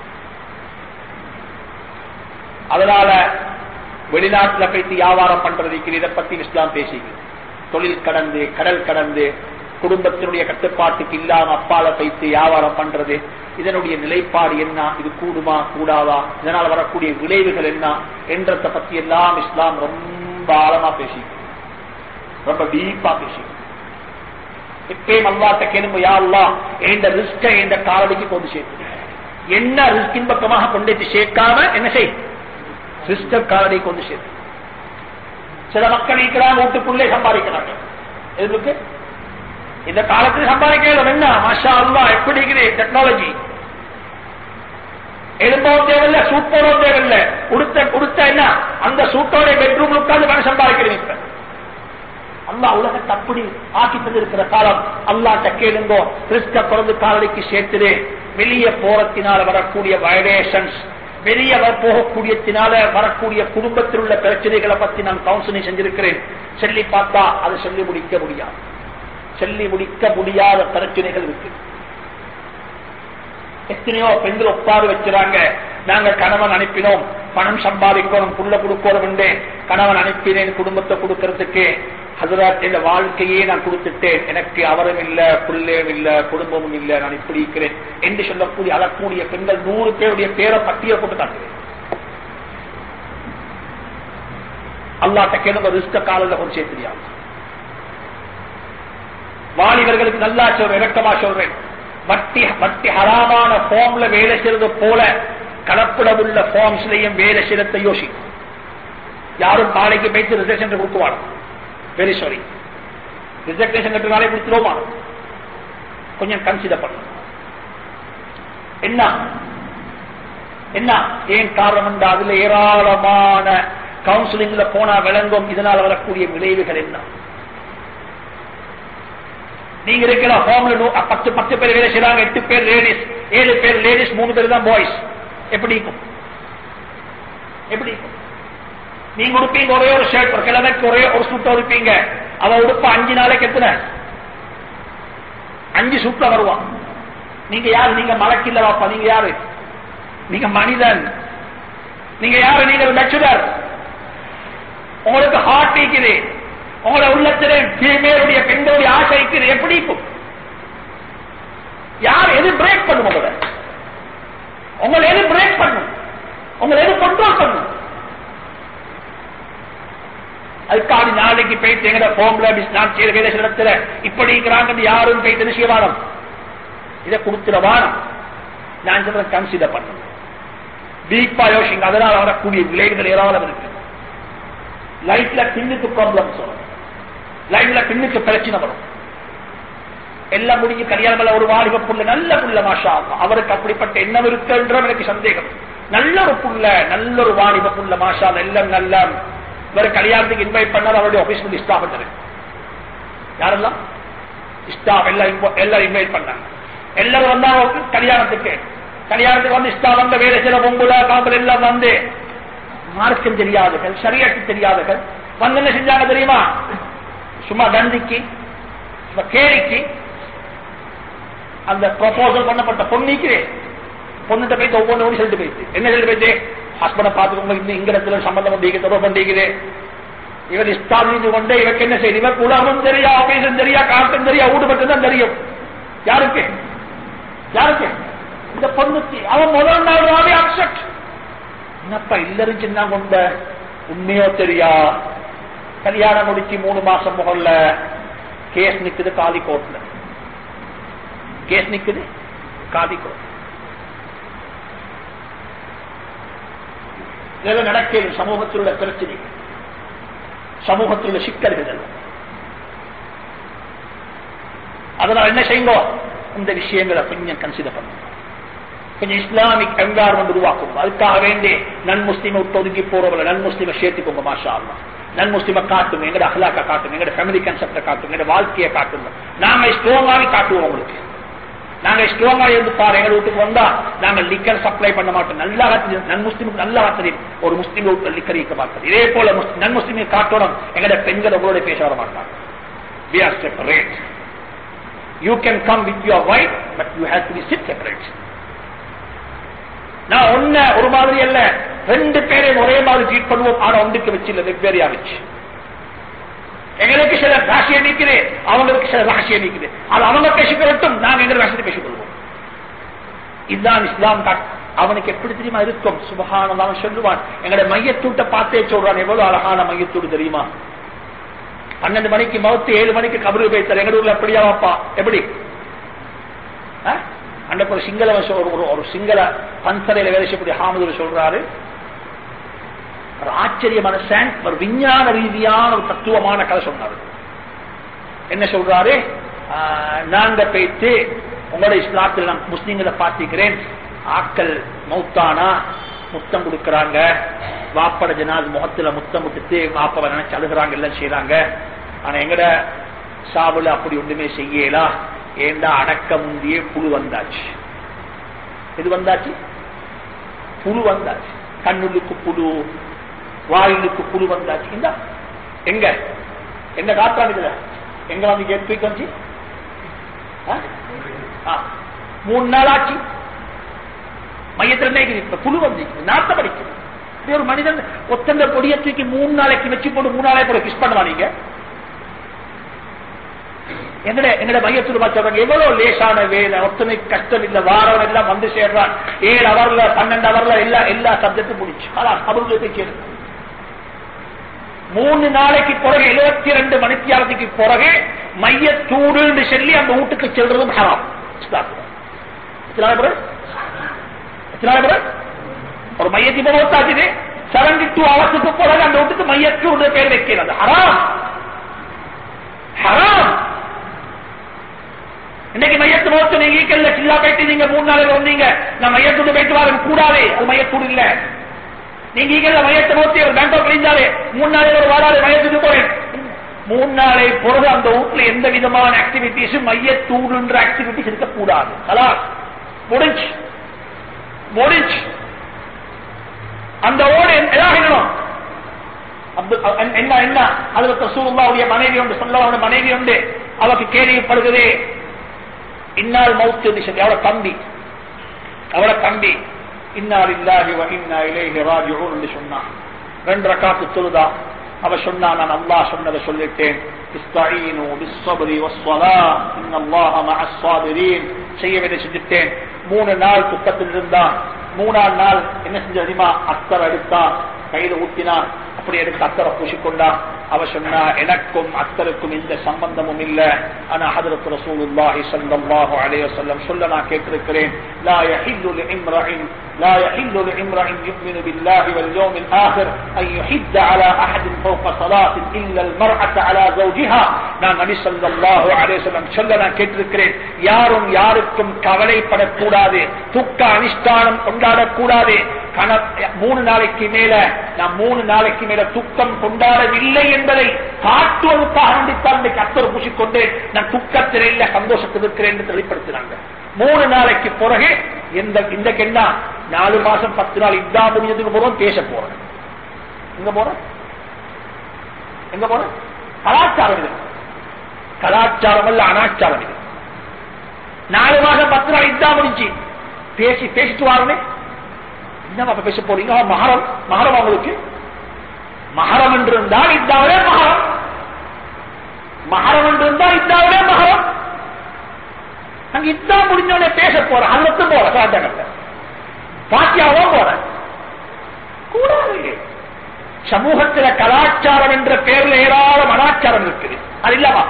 அதனால வெளிநாட்டுல போயிட்டு வியாபாரம் பண்றதுக்கு இதை பத்தி இஸ்லாம் பேசிக்கு தொழில் கடந்து கடல் கடந்து குடும்பத்தினுடைய கட்டுப்பாட்டுக்கு இல்லாம அப்பால பைத்து வியாபாரம் பண்றது இதனுடைய நிலைப்பாடு என்ன இது கூடுமா கூடாதா இதனால வரக்கூடிய விளைவுகள் என்ன என்றத பத்தி எல்லாம் இஸ்லாம் ரொம்ப ஆழமா பேசி ரொம்ப டீப்பா பேசி இப்பயும் அல்லாட்ட கேளுங்க யா அல்லா எந்த ரிஸ்க எந்த காலடிக்கு கொண்டு சேர்த்து என்ன ரிஸ்கின் பக்கமாக கொண்டு சேர்க்காம என்ன செய் ரிஸ்க காலடி கொண்டு சேர்த்து சில மக்கள் இருக்கிறாங்க வீட்டுக்குள்ளே சம்பாதிக்கிறாங்க எதுக்கு இந்த காலத்தில் சம்பாதிக்கலாம் என்ன மாஷா அல்லா எப்படி இருக்குது டெக்னாலஜி எழும்பவும் தேவையில்ல சூட் போடவும் தேவையில்ல உடுத்த உடுத்த என்ன அந்த சூட்டோட பெட்ரூம்ல உட்கார்ந்து பணம் சம்பாதிக்கிறேன் இப்ப அல்லாஹ் உலகத்தை அப்படி ஆக்கி தந்திருக்கிற காலம் அல்லாட்ட கேளுங்கோ கிறிஸ்த பிறந்து காலடிக்கு சேர்த்துது வெளியே போறத்தினால வரக்கூடிய வயலேஷன்ஸ் வெளியே வர- போகக்கூடியத்தினால வரக்கூடிய குடும்பத்தில் உள்ள பிரச்சனைகளை பத்தி நான் கவுன்சிலிங் செஞ்சிருக்கிறேன் சொல்லி பார்த்தா அதை சொல்லி முடிக்க முடியாது சொல்லி முடிக்க முடியாத பிரச்சனைகள் இருக்கு எத்தனையோ பெண்கள் உட்கார வச்சுறாங்க நாங்க கணவன் அனுப்பினோம் பணம் சம்பாதிக்கணும் புள்ள கொடுக்கணும் என்று கணவன் அனுப்பினேன் குடும்பத்தை கொடுக்கறதுக்கு ஹசரத் இந்த வாழ்க்கையே நான் கொடுத்துட்டேன் எனக்கு அவரும் இல்ல புள்ளையும் இல்ல குடும்பமும் இல்ல நான் இப்படி இருக்கிறேன் என்று சொல்லக்கூடிய அழக்கூடிய பெண்கள் நூறு பேருடைய பேரை பட்டியல் போட்டு காட்டுகிறேன் அல்லாட்ட கேளுங்க ரிஸ்க காலில் ஒரு சேர்த்திரியாங்க வாலிபர்களுக்கு நல்லா சொல்றேன் இறக்கமா சொல்றேன் வட்டி வட்டி ஹராமான ஃபார்ம்ல வேலை செய்யறது போல கலப்படமுள்ள ஃபார்ம்ஸ்லயும் வேலை செய்யறதை யோசிக்கும் யாரும் நாளைக்கு போயிட்டு ரிசர்வேஷன் கொடுக்குவாங்க வெரி சாரி ரிசர்வேஷன் கட்டு நாளை கொடுத்துருவோமா கொஞ்சம் கன்சிடர் பண்ணும் என்ன என்ன ஏன் காரணம் என்றால் அதுல ஏராளமான கவுன்சிலிங்ல போனா விளங்கும் இதனால் வரக்கூடிய விளைவுகள் என்ன நீங்க இருக்கிற ஹோம்ல பத்து பத்து பேர் வேலை செய்யறாங்க எட்டு பேர் லேடிஸ் ஏழு பேர் லேடிஸ் மூணு பேர் தான் பாய்ஸ் எப்படி இருக்கும் எப்படி இருக்கும் நீங்க உடுப்பீங்க ஒரே ஒரு ஷர்ட் ஒரு கிழமைக்கு ஒரே ஒரு சூட்டை உடுப்பீங்க அவ உடுப்ப அஞ்சு நாளைக்கு எத்தனை அஞ்சு சூட்ல வருவான் நீங்க யாரு நீங்க மலக்கில்ல வாப்பா நீங்க யாரு நீங்க மனிதன் நீங்க யாரு நீங்க லட்சுடர் உங்களுக்கு ஹார்ட் இருக்குது உங்களோட உள்ளத்திலே ஃபீமேலுடைய பெண்களுடைய ஆசை இருக்குது எப்படி இருக்கும் யார் எது பிரேக் பண்ணும் உங்களை உங்களை எது பிரேக் பண்ணும் உங்களை எது கண்ட்ரோல் பண்ணும் அதுக்காக நாளைக்கு போயிட்டு எங்கட போம்ல நான் செய்யற வேலை இடத்துல இப்படி இருக்கிறாங்க யாரும் போயிட்டு நிச்சயவானம் இதை கொடுத்துட வானம் நான் சொல்றேன் கன்சிடர் பண்ணணும் டீப்பா யோசிங்க அதனால வரக்கூடிய விளைவுகள் ஏராளம் இருக்கு லைஃப்ல பின்னுக்கு ப்ராப்ளம் வரும் லைஃப்ல பின்னுக்கு பிரச்சனை வரும் எல்லாம் முடிஞ்சு கல்யாணம் ஒரு வாலிப புள்ள நல்ல புள்ள மாஷா அல்லாஹ். அவருக்கு அப்படிப்பட்ட எண்ணம் இருக்குன்ற எனக்கு சந்தேகம் நல்ல ஒரு புள்ள நல்ல ஒரு வாலிப புள்ள மாஷா அல்லாஹ். எல்லாம் நல்ல இவர் கல்யாணத்துக்கு இன்வைட் பண்ணார் அவருடைய ஆபீஸ் வந்து ஸ்டாஃப் பண்ணது யாரெல்லாம் ஸ்டாஃப் எல்லாம் invo- எல்லாம் இன்வைட் பண்ணாங்க எல்லாரும் வந்தாங்க கல்யாணத்துக்கு கல்யாணத்துக்கு வந்து ஸ்டாஃப் வந்த வேலை சில பொங்குல காம்பல் எல்லாம் வந்து மார்க்கம் தெரியாதவர்கள் சரியாட்டு தெரியாதவர்கள் வந்து என்ன செஞ்சாங்க தெரியுமா சும்மா தண்டிக்கு சும்மா கேலிக்கு அந்த ப்ரொபோசல் பண்ணப்பட்ட பொண்ணிக்கு பொண்ணுகிட்ட போயிட்டு ஒவ்வொன்று ஒன்று சொல்லிட்டு போயிட்டு என்ன சொல்லிட்டு போயிட்டு ஹஸ்பண்டை பார்த்துக்கோங்க இந்த இங்க இடத்துல சம்பந்தம் பண்ணிக்க தொடர்பு பண்ணிக்குது இவர் இஸ்தாபித்து கொண்டு இவருக்கு என்ன செய்யுது இவருக்கு உலகம் தெரியா ஆபீஸும் தெரியா காட்டும் தெரியா வீடு மட்டும் தான் தெரியும் யாருக்கு யாருக்கு இந்த பொண்ணுக்கு அவன் முதல் நாள் ராவே அப்செட் என்னப்பா இல்லரும் சின்ன கொண்ட உண்மையோ தெரியா கல்யாணம் முடிச்சு மூணு மாசம் முகல்ல கேஸ் நிக்குது காலி கோர்ட்ல கேஸ் நிக்குது காலி கோர்ட் இதெல்லாம் நடக்கிறது சமூகத்தில் உள்ள பிரச்சனை சமூகத்தில் உள்ள சிக்கல்கள் எல்லாம். அதனால என்ன செய்யுங்க இந்த விஷயங்களை கொஞ்சம் கன்சிடர் பண்ணுங்க கொஞ்சம் இஸ்லாமிக் என்வாரன்மெண்ட் உருவாக்கும் அதுக்காக வேண்டி நன் முஸ்லீமை விட்டு ஒதுக்கி போறவங்களை நன் முஸ்லீமை சேர்த்துக்கோங்க மாஷா அல்லா நன் முஸ்லீமை காட்டுங்க எங்கட அஹ்லாக்க காட்டுங்க எங்கட ஃபேமிலி கன்செப்டை காட்டுங்க எங்கட வாழ்க்கையை காட்டுங்க நாங்க ஸ்ட்ராங்காவே காட்டுவோம் உங்களுக்கு நாங்க ஸ்ட்ராங்கா இருந்து பாரு எங்க வீட்டுக்கு வந்தா நாங்க லிக்கர் சப்ளை பண்ண மாட்டோம் நல்லா தெரியும் நன் முஸ்லீமுக்கு நல்லா தெரியும் ஒரு முஸ்லீம் வீட்டுல லிக்கர் இருக்க மாட்டோம் இதே போல முஸ்லிம் நன் முஸ்லீமை காட்டணும் எங்கட பெண்கள் உங்களோட பேச வர மாட்டாங்க we are separate you can come with your wife but you have to be sit separate நான் ஒன்ன ஒரு மாதிரி அல்ல ரெண்டு பேரையும் ஒரே மாதிரி ட்ரீட் பண்ணுவோம் ஆனா ஒன்றுக்கு வச்சு இல்ல வெவ்வேறையா வச்சு எங்களுக்கு சில ராசியம் நீக்குது அவங்களுக்கு சில ரகசியம் நீக்குது அது அவங்க பேசிக்கிறட்டும் நாங்க எங்க ரகசியத்தை பேசிக்கொள்வோம் இதுதான் இஸ்லாம் காட் அவனுக்கு எப்படி தெரியுமா இருக்கும் சுபகானம் அவன் சொல்லுவான் எங்களுடைய மையத்தூட்டை பார்த்தே சொல்றான் எவ்வளவு அழகான மையத்தூடு தெரியுமா பன்னெண்டு மணிக்கு மவுத்து ஏழு மணிக்கு கபரு பேசுற எங்க ஊர்ல எப்படியா வாப்பா எப்படி ஆ? அன்றைக்கு ஒரு சிங்கள ஒரு- ஒரு- ஒரு சிங்கள பன்சரையில வேலை செய்யக்கூடிய ஹாமதுல சொல்றாரு ஒரு ஆச்சரியமான சான் ஒரு விஞ்ஞான ரீதியான ஒரு தத்துவமான கதை சொன்னாரு என்ன சொல்றாரு ஆஹ், நாங்க போயிட்டு உங்களோட இஸ்லாத்தில் நான் முஸ்லீம்களை பார்த்திக்கிறேன் ஆக்கள் மௌத்தானா முத்தம் கொடுக்கறாங்க வாப்பட ஜனாது முகத்துல முத்தம் விட்டுட்டு வாப்பவை நினைச்சு அழுகிறாங்க எல்லாம் செய்யறாங்க ஆனா எங்கட சாவுல அப்படி ஒண்ணுமே செய்யலா ஏண்டா அடக்க முந்தியே புழு வந்தாச்சு இது வந்தாச்சு புழு வந்தாச்சு கண்ணுள்ளுக்கு புழு வாயிலுக்கு புழு வந்தாச்சு இந்த எங்க எங்க காத்தாடுதுல எங்க வந்து கேட்டு வந்துச்சு ஆ? ஆ. மூணு நாள் ஆச்சு மையத்தில் இப்ப புழு வந்து நாட்டம் அடிக்குது இப்படி ஒரு மனிதன் ஒத்தந்த பொடியை தூக்கி மூணு நாளைக்கு வச்சு போட்டு மூணு நாளைக்கு போல கிஸ் பண்ணுவா நீங்க எங்கட எங்கட மையத்தில் பார்த்தவங்க எவ்வளவு லேசான வேலை ஒத்தனை கஷ்டம் இல்ல வாரம் எல்லாம் வந்து சேர்றான் ஏழு அவர்ல பன்னெண்டு அவர்ல எல்லா எல்லா சப்ஜெக்டும் முடிச்சு அதான் அவர்களுக்கு சேர்ந்து மூணு நாளைக்கு பிறகு எழுபத்தி ரெண்டு மணித்தியாலத்துக்கு பிறகு மையத்தூடுன்னு சொல்லி அந்த வீட்டுக்கு செல்றதும் ஹராம் இஸ்லாத்துல. எத்தனை நாள் பிறகு? எத்தனை நாள் பிறகு? ஒரு மையத்தி போத்தாச்சு செவன்டி டூ அவர்ஸுக்கு பிறகு அந்த வீட்டுக்கு மையத்தூடு பேர் வைக்கிறது ஹராம் ஹராம் இன்னைக்கு மையத்து மோத்து நீங்க ஈக்கல்ல சில்லா போயிட்டு நீங்க மூணு நாளைக்கு வந்தீங்க நான் மையத்தூடு போயிட்டு வரது கூடாது அது மையத்தூடு இல்ல நீங்க ஈக்கல்ல மையத்தை மோத்தி ஒரு பேங்கோ கிழிஞ்சாலே மூணு நாளைக்கு ஒரு வாராது மையத்துக்கு போறேன் மூணு நாளை பொழுது அந்த வீட்டுல எந்த விதமான ஆக்டிவிட்டிஸும் மையத்தூடுன்ற ஆக்டிவிட்டிஸ் இருக்கக்கூடாது கலா முடிஞ்சு முடிஞ்சு அந்த ஓடு எதாகணும் அப்துல் அ- என்ன என்ன அதுல ரசூலுல்லாஹ்வுடைய மனைவி உண்டு சொல்லவனுடைய மனைவி உண்டு அவருக்கு கேள்விப்படுகிறது இன்னால் மவுத்து என்று சொல்லி அவட தம்பி அவட தம்பி இன்னால் இல்லாஹி வ இன்னா இலைஹி ராஜிஊன் என்று சொன்னான் ரெண்டு ரக்காத்து தொழுதா அவ சொன்னா நான் அல்லாஹ் சொன்னதை சொல்லிட்டேன் இஸ்தஈனு பிஸ்ஸப்ரி வஸ்ஸலாஹ் இன்னல்லாஹ மஅஸ் ஸாபிரீன் செய்ய வேண்டிய செஞ்சுட்டேன் மூணு நாள் துக்கத்தில் இருந்தான் மூணாம் நாள் என்ன செஞ்ச தெரியுமா அத்தர் எடுத்தான் கையில ஊத்தினான் அப்படி எடுத்து அத்தரை பூசிக்கொண்டான் அவ சொன்னா எனக்கும் அத்தருக்கும் எந்த சம்பந்தமும் இல்ல ஆனா ஹதரத் ரசூலுல்லாஹி ஸல்லல்லாஹு அலைஹி வஸல்லம் சொல்ல நான் கேட்டிருக்கிறேன் லா யஹில்லு லிம்ரஇன் لا يحل لامرئ يؤمن بالله واليوم الآخر أن يحد على أحد فوق صلاة إلا المرأة على زوجها நான் நபி ஸல்லல்லாஹு அலைஹி வஸல்லம் சொல்ல நான் கேட்டிருக்கிறேன் யாரும் யாருக்கும் கவலைப்படக்கூடாது துக்க அனுஷ்டானம் கொண்டாடக்கூடாது கண மூணு நாளைக்கு மேல நான் மூணு நாளைக்கு மேல துக்கம் கொண்டாடவில்லை என்பதை காட்டுவதற்காக வேண்டித்தான் இன்றைக்கு அத்தர் பூசிக்கொண்டு நான் துக்கத்தில் இல்ல சந்தோஷத்தில் இருக்கிறேன் என்று வெளிப்படுத்தினாங்க மூணு நாளைக்கு பிறகு எந்த இந்த கெண்டா நாலு மாசம் பத்து நாள் இதா முடிஞ்சதுக்கு போறோம் பேச போறேன் எங்க போறேன் எங்க போறேன் கலாச்சாரம் இது கலாச்சாரம் அல்ல அனாச்சாரம் இது நாலு மாசம் பத்து நாள் இதா முடிஞ்சு பேசி பேசிட்டு வாரனே என்ன பேச போறீங்க அவன் மகரம் மகரம் அவங்களுக்கு மகரம் என்று இருந்தால் இதாவிலே மகரம் மகரம் என்று இருந்தால் இதாவிலே மகரம் அங்க இதான் முடிஞ்சோடனே பேச போறேன் அல்லத்து போற சாட்டகத்தை பாத்தியாவோ போறேன் கூடாது சமூகத்துல கலாச்சாரம் என்ற பேர்ல ஏராளம் அனாச்சாரம் இருக்குது அது இல்லாம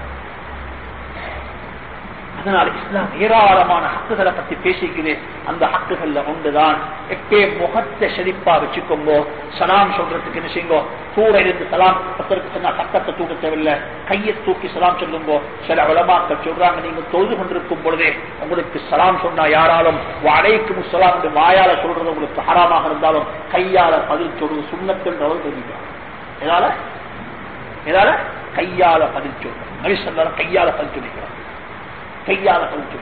அதனால இஸ்லாம் ஏராளமான ஹக்குகளை பத்தி பேசிக்குது அந்த ஹக்குகள்ல ஒன்றுதான் எப்பே முகத்தை செழிப்பா வச்சுக்கோங்க சலாம் சொல்றதுக்கு என்ன செய்யுங்க கூட இருந்து சலாம் பத்திரக்கு சொன்னா சட்டத்தை தூக்க தேவையில்லை கையை தூக்கி சலாம் சொல்லுங்க சில உலமாக்கள் சொல்றாங்க நீங்க தொழுது கொண்டிருக்கும் பொழுதே உங்களுக்கு சலாம் சொன்னா யாராலும் அடைக்கும் சலாம் என்று வாயால சொல்றது உங்களுக்கு ஹராமாக இருந்தாலும் கையால பதில் சொல்றது சுண்ணத்துன்றவர் தெரிவிக்கிறார் எதால எதால கையால பதில் சொல்றோம் நபி சொல்லாலும் கையால பதில் சொல்லிக்கிறார் கையால பதில்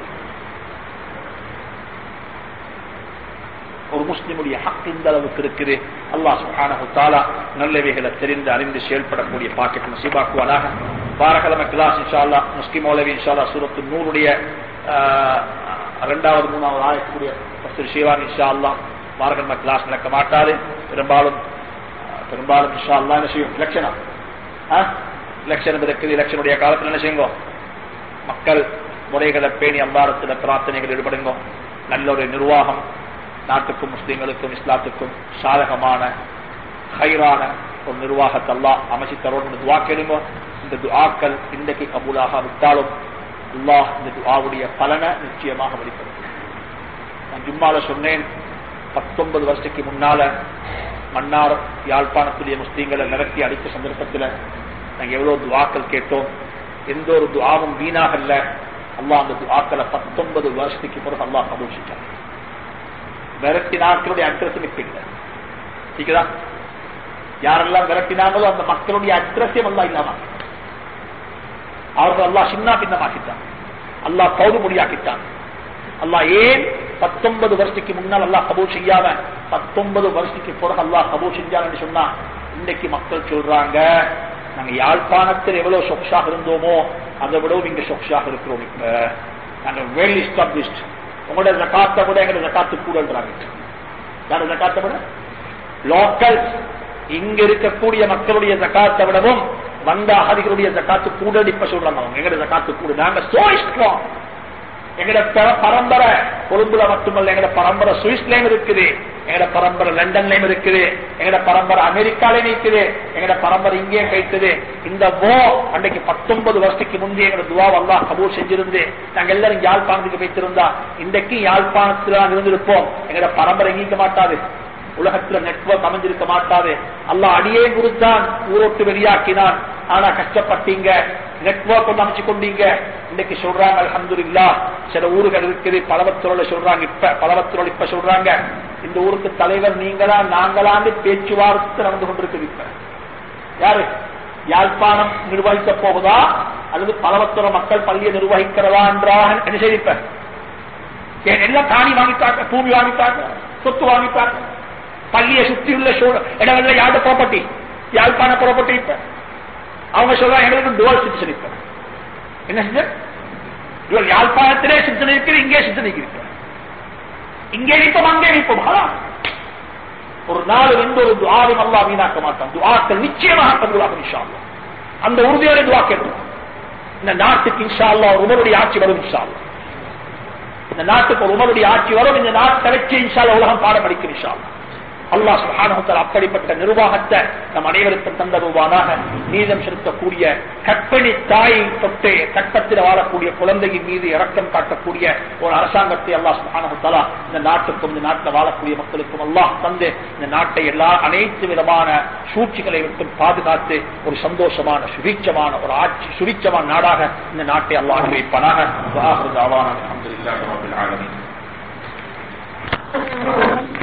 ஒரு முஸ்லிமுடைய ஹக் இந்த அளவுக்கு இருக்குது அல்லாஹ் சுஹானஹு தாலா நல்லவைகளை தெரிந்து அறிந்து செயல்படக்கூடிய பாக்கெட் நசீபாக்குவானாக வாரக்கிழமை கிளாஸ் இன்ஷா அல்லா முஸ்லிம் மௌலவி இன்ஷா அல்லா சூரத்து நூறுடைய இரண்டாவது மூணாவது ஆயக்கூடிய பஸ்தர் ஷீவான் இன்ஷா அல்லா வாரக்கிழமை கிளாஸ் நடக்க மாட்டாது பெரும்பாலும் பெரும்பாலும் இன்ஷா அல்லா என்ன செய்யும் இலட்சணம் இலட்சணம் இருக்குது இலட்சனுடைய காலத்தில் என்ன செய்யுங்க மக்கள் முறைகளை பேணி அல்லாரத்தில் பிரார்த்தனைகள் ஈடுபடுங்க நல்ல ஒரு நிர்வாகம் நாட்டுக்கும் முஸ்லீம்களுக்கும் இஸ்லாத்துக்கும் சாதகமான ஹைரான ஒரு நிர்வாகத்தை அல்லா அமைச்சு தரோடு துவா கேளுங்க இந்த துவாக்கள் இன்றைக்கு கபூலாக விட்டாலும் அல்லாஹ் இந்த துவாவுடைய பலனை நிச்சயமாக வெளிப்படுத்தும் நான் ஜும்மால சொன்னேன் பத்தொன்பது வருஷத்துக்கு முன்னால மன்னார் யாழ்ப்பாணத்துடைய முஸ்லீம்களை நிரப்பி அடித்த சந்தர்ப்பத்தில் நாங்கள் எவ்வளவு துவாக்கள் கேட்டோம் எந்த ஒரு துவாவும் வீணாக இல்லை அல்லாஹ் அந்த துவாக்களை பத்தொன்பது வருஷத்துக்கு பிறகு அல்லாஹ் கபூல் செஞ்சார் விரட்டினாக்களுடைய அட்ரஸ் நிற்பீங்க சரிங்களா யாரெல்லாம் விரட்டினாங்களோ அந்த மக்களுடைய அட்ரஸே அல்லா இல்லாம அவர்கள் அல்லா சின்ன பின்னமாக்கிட்டான் அல்லா பௌது மொழியாக்கிட்டான் அல்லா ஏன் பத்தொன்பது வருஷத்துக்கு முன்னால் அல்லா கபூல் செய்யாம பத்தொன்பது வருஷத்துக்கு பிறகு அல்லா கபூல் செஞ்சான்னு சொன்னா இன்னைக்கு மக்கள் சொல்றாங்க நாங்க யாழ்ப்பாணத்தில் எவ்வளவு சொக்ஷாக இருந்தோமோ அதை விடவும் இங்க சொக்ஷாக இருக்கிறோம் இப்ப நாங்க வெல் எஸ்டாப்ளிஷ்ட் உங்களோட ஜக்காத்தை விட எங்களோட ஜக்காத்து கூடன்றாங்க யார ஜக்காத்தை விட லோக்கல் இங்க இருக்கக்கூடிய மக்களுடைய ஜக்காத்தை விடவும் வந்த அகதிகளுடைய ஜக்காத்து கூட இப்ப சொல்றாங்க அவங்க எங்கட ஜக்காத்து கூட நாங்க சோ ஸ்ட்ராங் எங்கட பரம்பரை கொழும்புல மட்டுமல்ல எங்கட பரம்பரை சுவிஸ்லயும் இருக்குது எங்கட பரம்பரை லண்டன்லயும் இருக்குது எங்கட பரம்பரை அமெரிக்காலையும் இருக்குது எங்கட பரம்பரை இங்கேயும் கைத்தது இந்த வோ அன்றைக்கு பத்தொன்பது வருஷத்துக்கு முந்தைய எங்கட துவா வல்லா கபூர் செஞ்சிருந்து நாங்க எல்லாரும் யாழ்ப்பாணத்துக்கு வைத்திருந்தா இன்றைக்கு யாழ்ப்பாணத்துல இருந்திருப்போம் எங்கட பரம்பரை நீக்க மாட்டாது உலகத்துல நெட்வொர்க் அமைஞ்சிருக்க மாட்டாது அல்ல அடியே கொடுத்தான் ஊரோட்டு வெளியாக்கினான் ஆனா கஷ்டப்பட்டீங்க நெட்வொர்க் ஒன்று அமைச்சு கொண்டீங்க இன்னைக்கு சொல்றாங்க அலமது இல்லா சில ஊர்கள் இருக்குது பலவத்துறோட சொல்றாங்க இப்ப பலவத்துறோட இப்ப சொல்றாங்க இந்த ஊருக்கு தலைவர் நீங்களா நாங்களான்னு பேச்சுவார்த்தை நடந்து கொண்டிருக்குது இப்ப யாரு யாழ்ப்பாணம் நிர்வகிக்க போகுதா அல்லது பலவத்துற மக்கள் பள்ளியை நிர்வகிக்கிறதா என்றாக என்ன செய்திப்ப எல்லாம் தானி வாங்கிட்டாங்க பூமி வாங்கிட்டாங்க சொத்து வாங்கிட்டாங்க பள்ளியை சுத்தி உள்ள இடங்கள்ல யாரு ப்ராப்பர்ட்டி யாழ்ப்பாண ப்ராப்பர்ட்டி இப்ப அவங்க சொல்றாங்க எங்களுக்கு டுவல் சிட்டிசன் இப்ப என்ன செஞ்சர் இவர் யாழ்ப்பாணத்திலே சித்தனை இருக்கு இங்கே சித்தனை இருக்கு இங்கே நிற்போம் அங்கே நிற்போம் ஒரு நாள் ரெண்டு ஒரு துவாவும் அல்லா வீணாக்க மாட்டான் துவாக்கள் நிச்சயமாக கபூலாகும் இன்ஷா அந்த உறுதியோட துவா கேட்கும் இந்த நாட்டுக்கு இன்ஷா அல்லா உமருடைய ஆட்சி வரும் இன்ஷா அல்லா இந்த நாட்டுக்கு ஒரு உமருடைய ஆட்சி வரும் இந்த நாட்டை வச்சு இன்ஷா உலகம் பாடம் படிக்கும் இன்ஷா அல்லா அல்லா சுகானகத்தால் அப்படிப்பட்ட நிர்வாகத்தை நம் அனைவருக்கும் தந்தருவானாக நீதம் செலுத்தக்கூடிய கற்பனை தாயை தொட்டு கட்டத்தில் வாழக்கூடிய குழந்தையின் மீது இறக்கம் காட்டக்கூடிய ஒரு அரசாங்கத்தை அல்லா சுகானகத்தாலா இந்த நாட்டுக்கும் இந்த நாட்டில் வாழக்கூடிய மக்களுக்கும் அல்லாஹ் தந்து இந்த நாட்டை எல்லா அனைத்து விதமான சூழ்ச்சிகளை விட்டு பாதுகாத்து ஒரு சந்தோஷமான சுபீட்சமான ஒரு ஆட்சி சுபீட்சமான நாடாக இந்த நாட்டை அல்லாஹ் வைப்பானாக அலமதுல்லாஹி ரபில் ஆலமீன்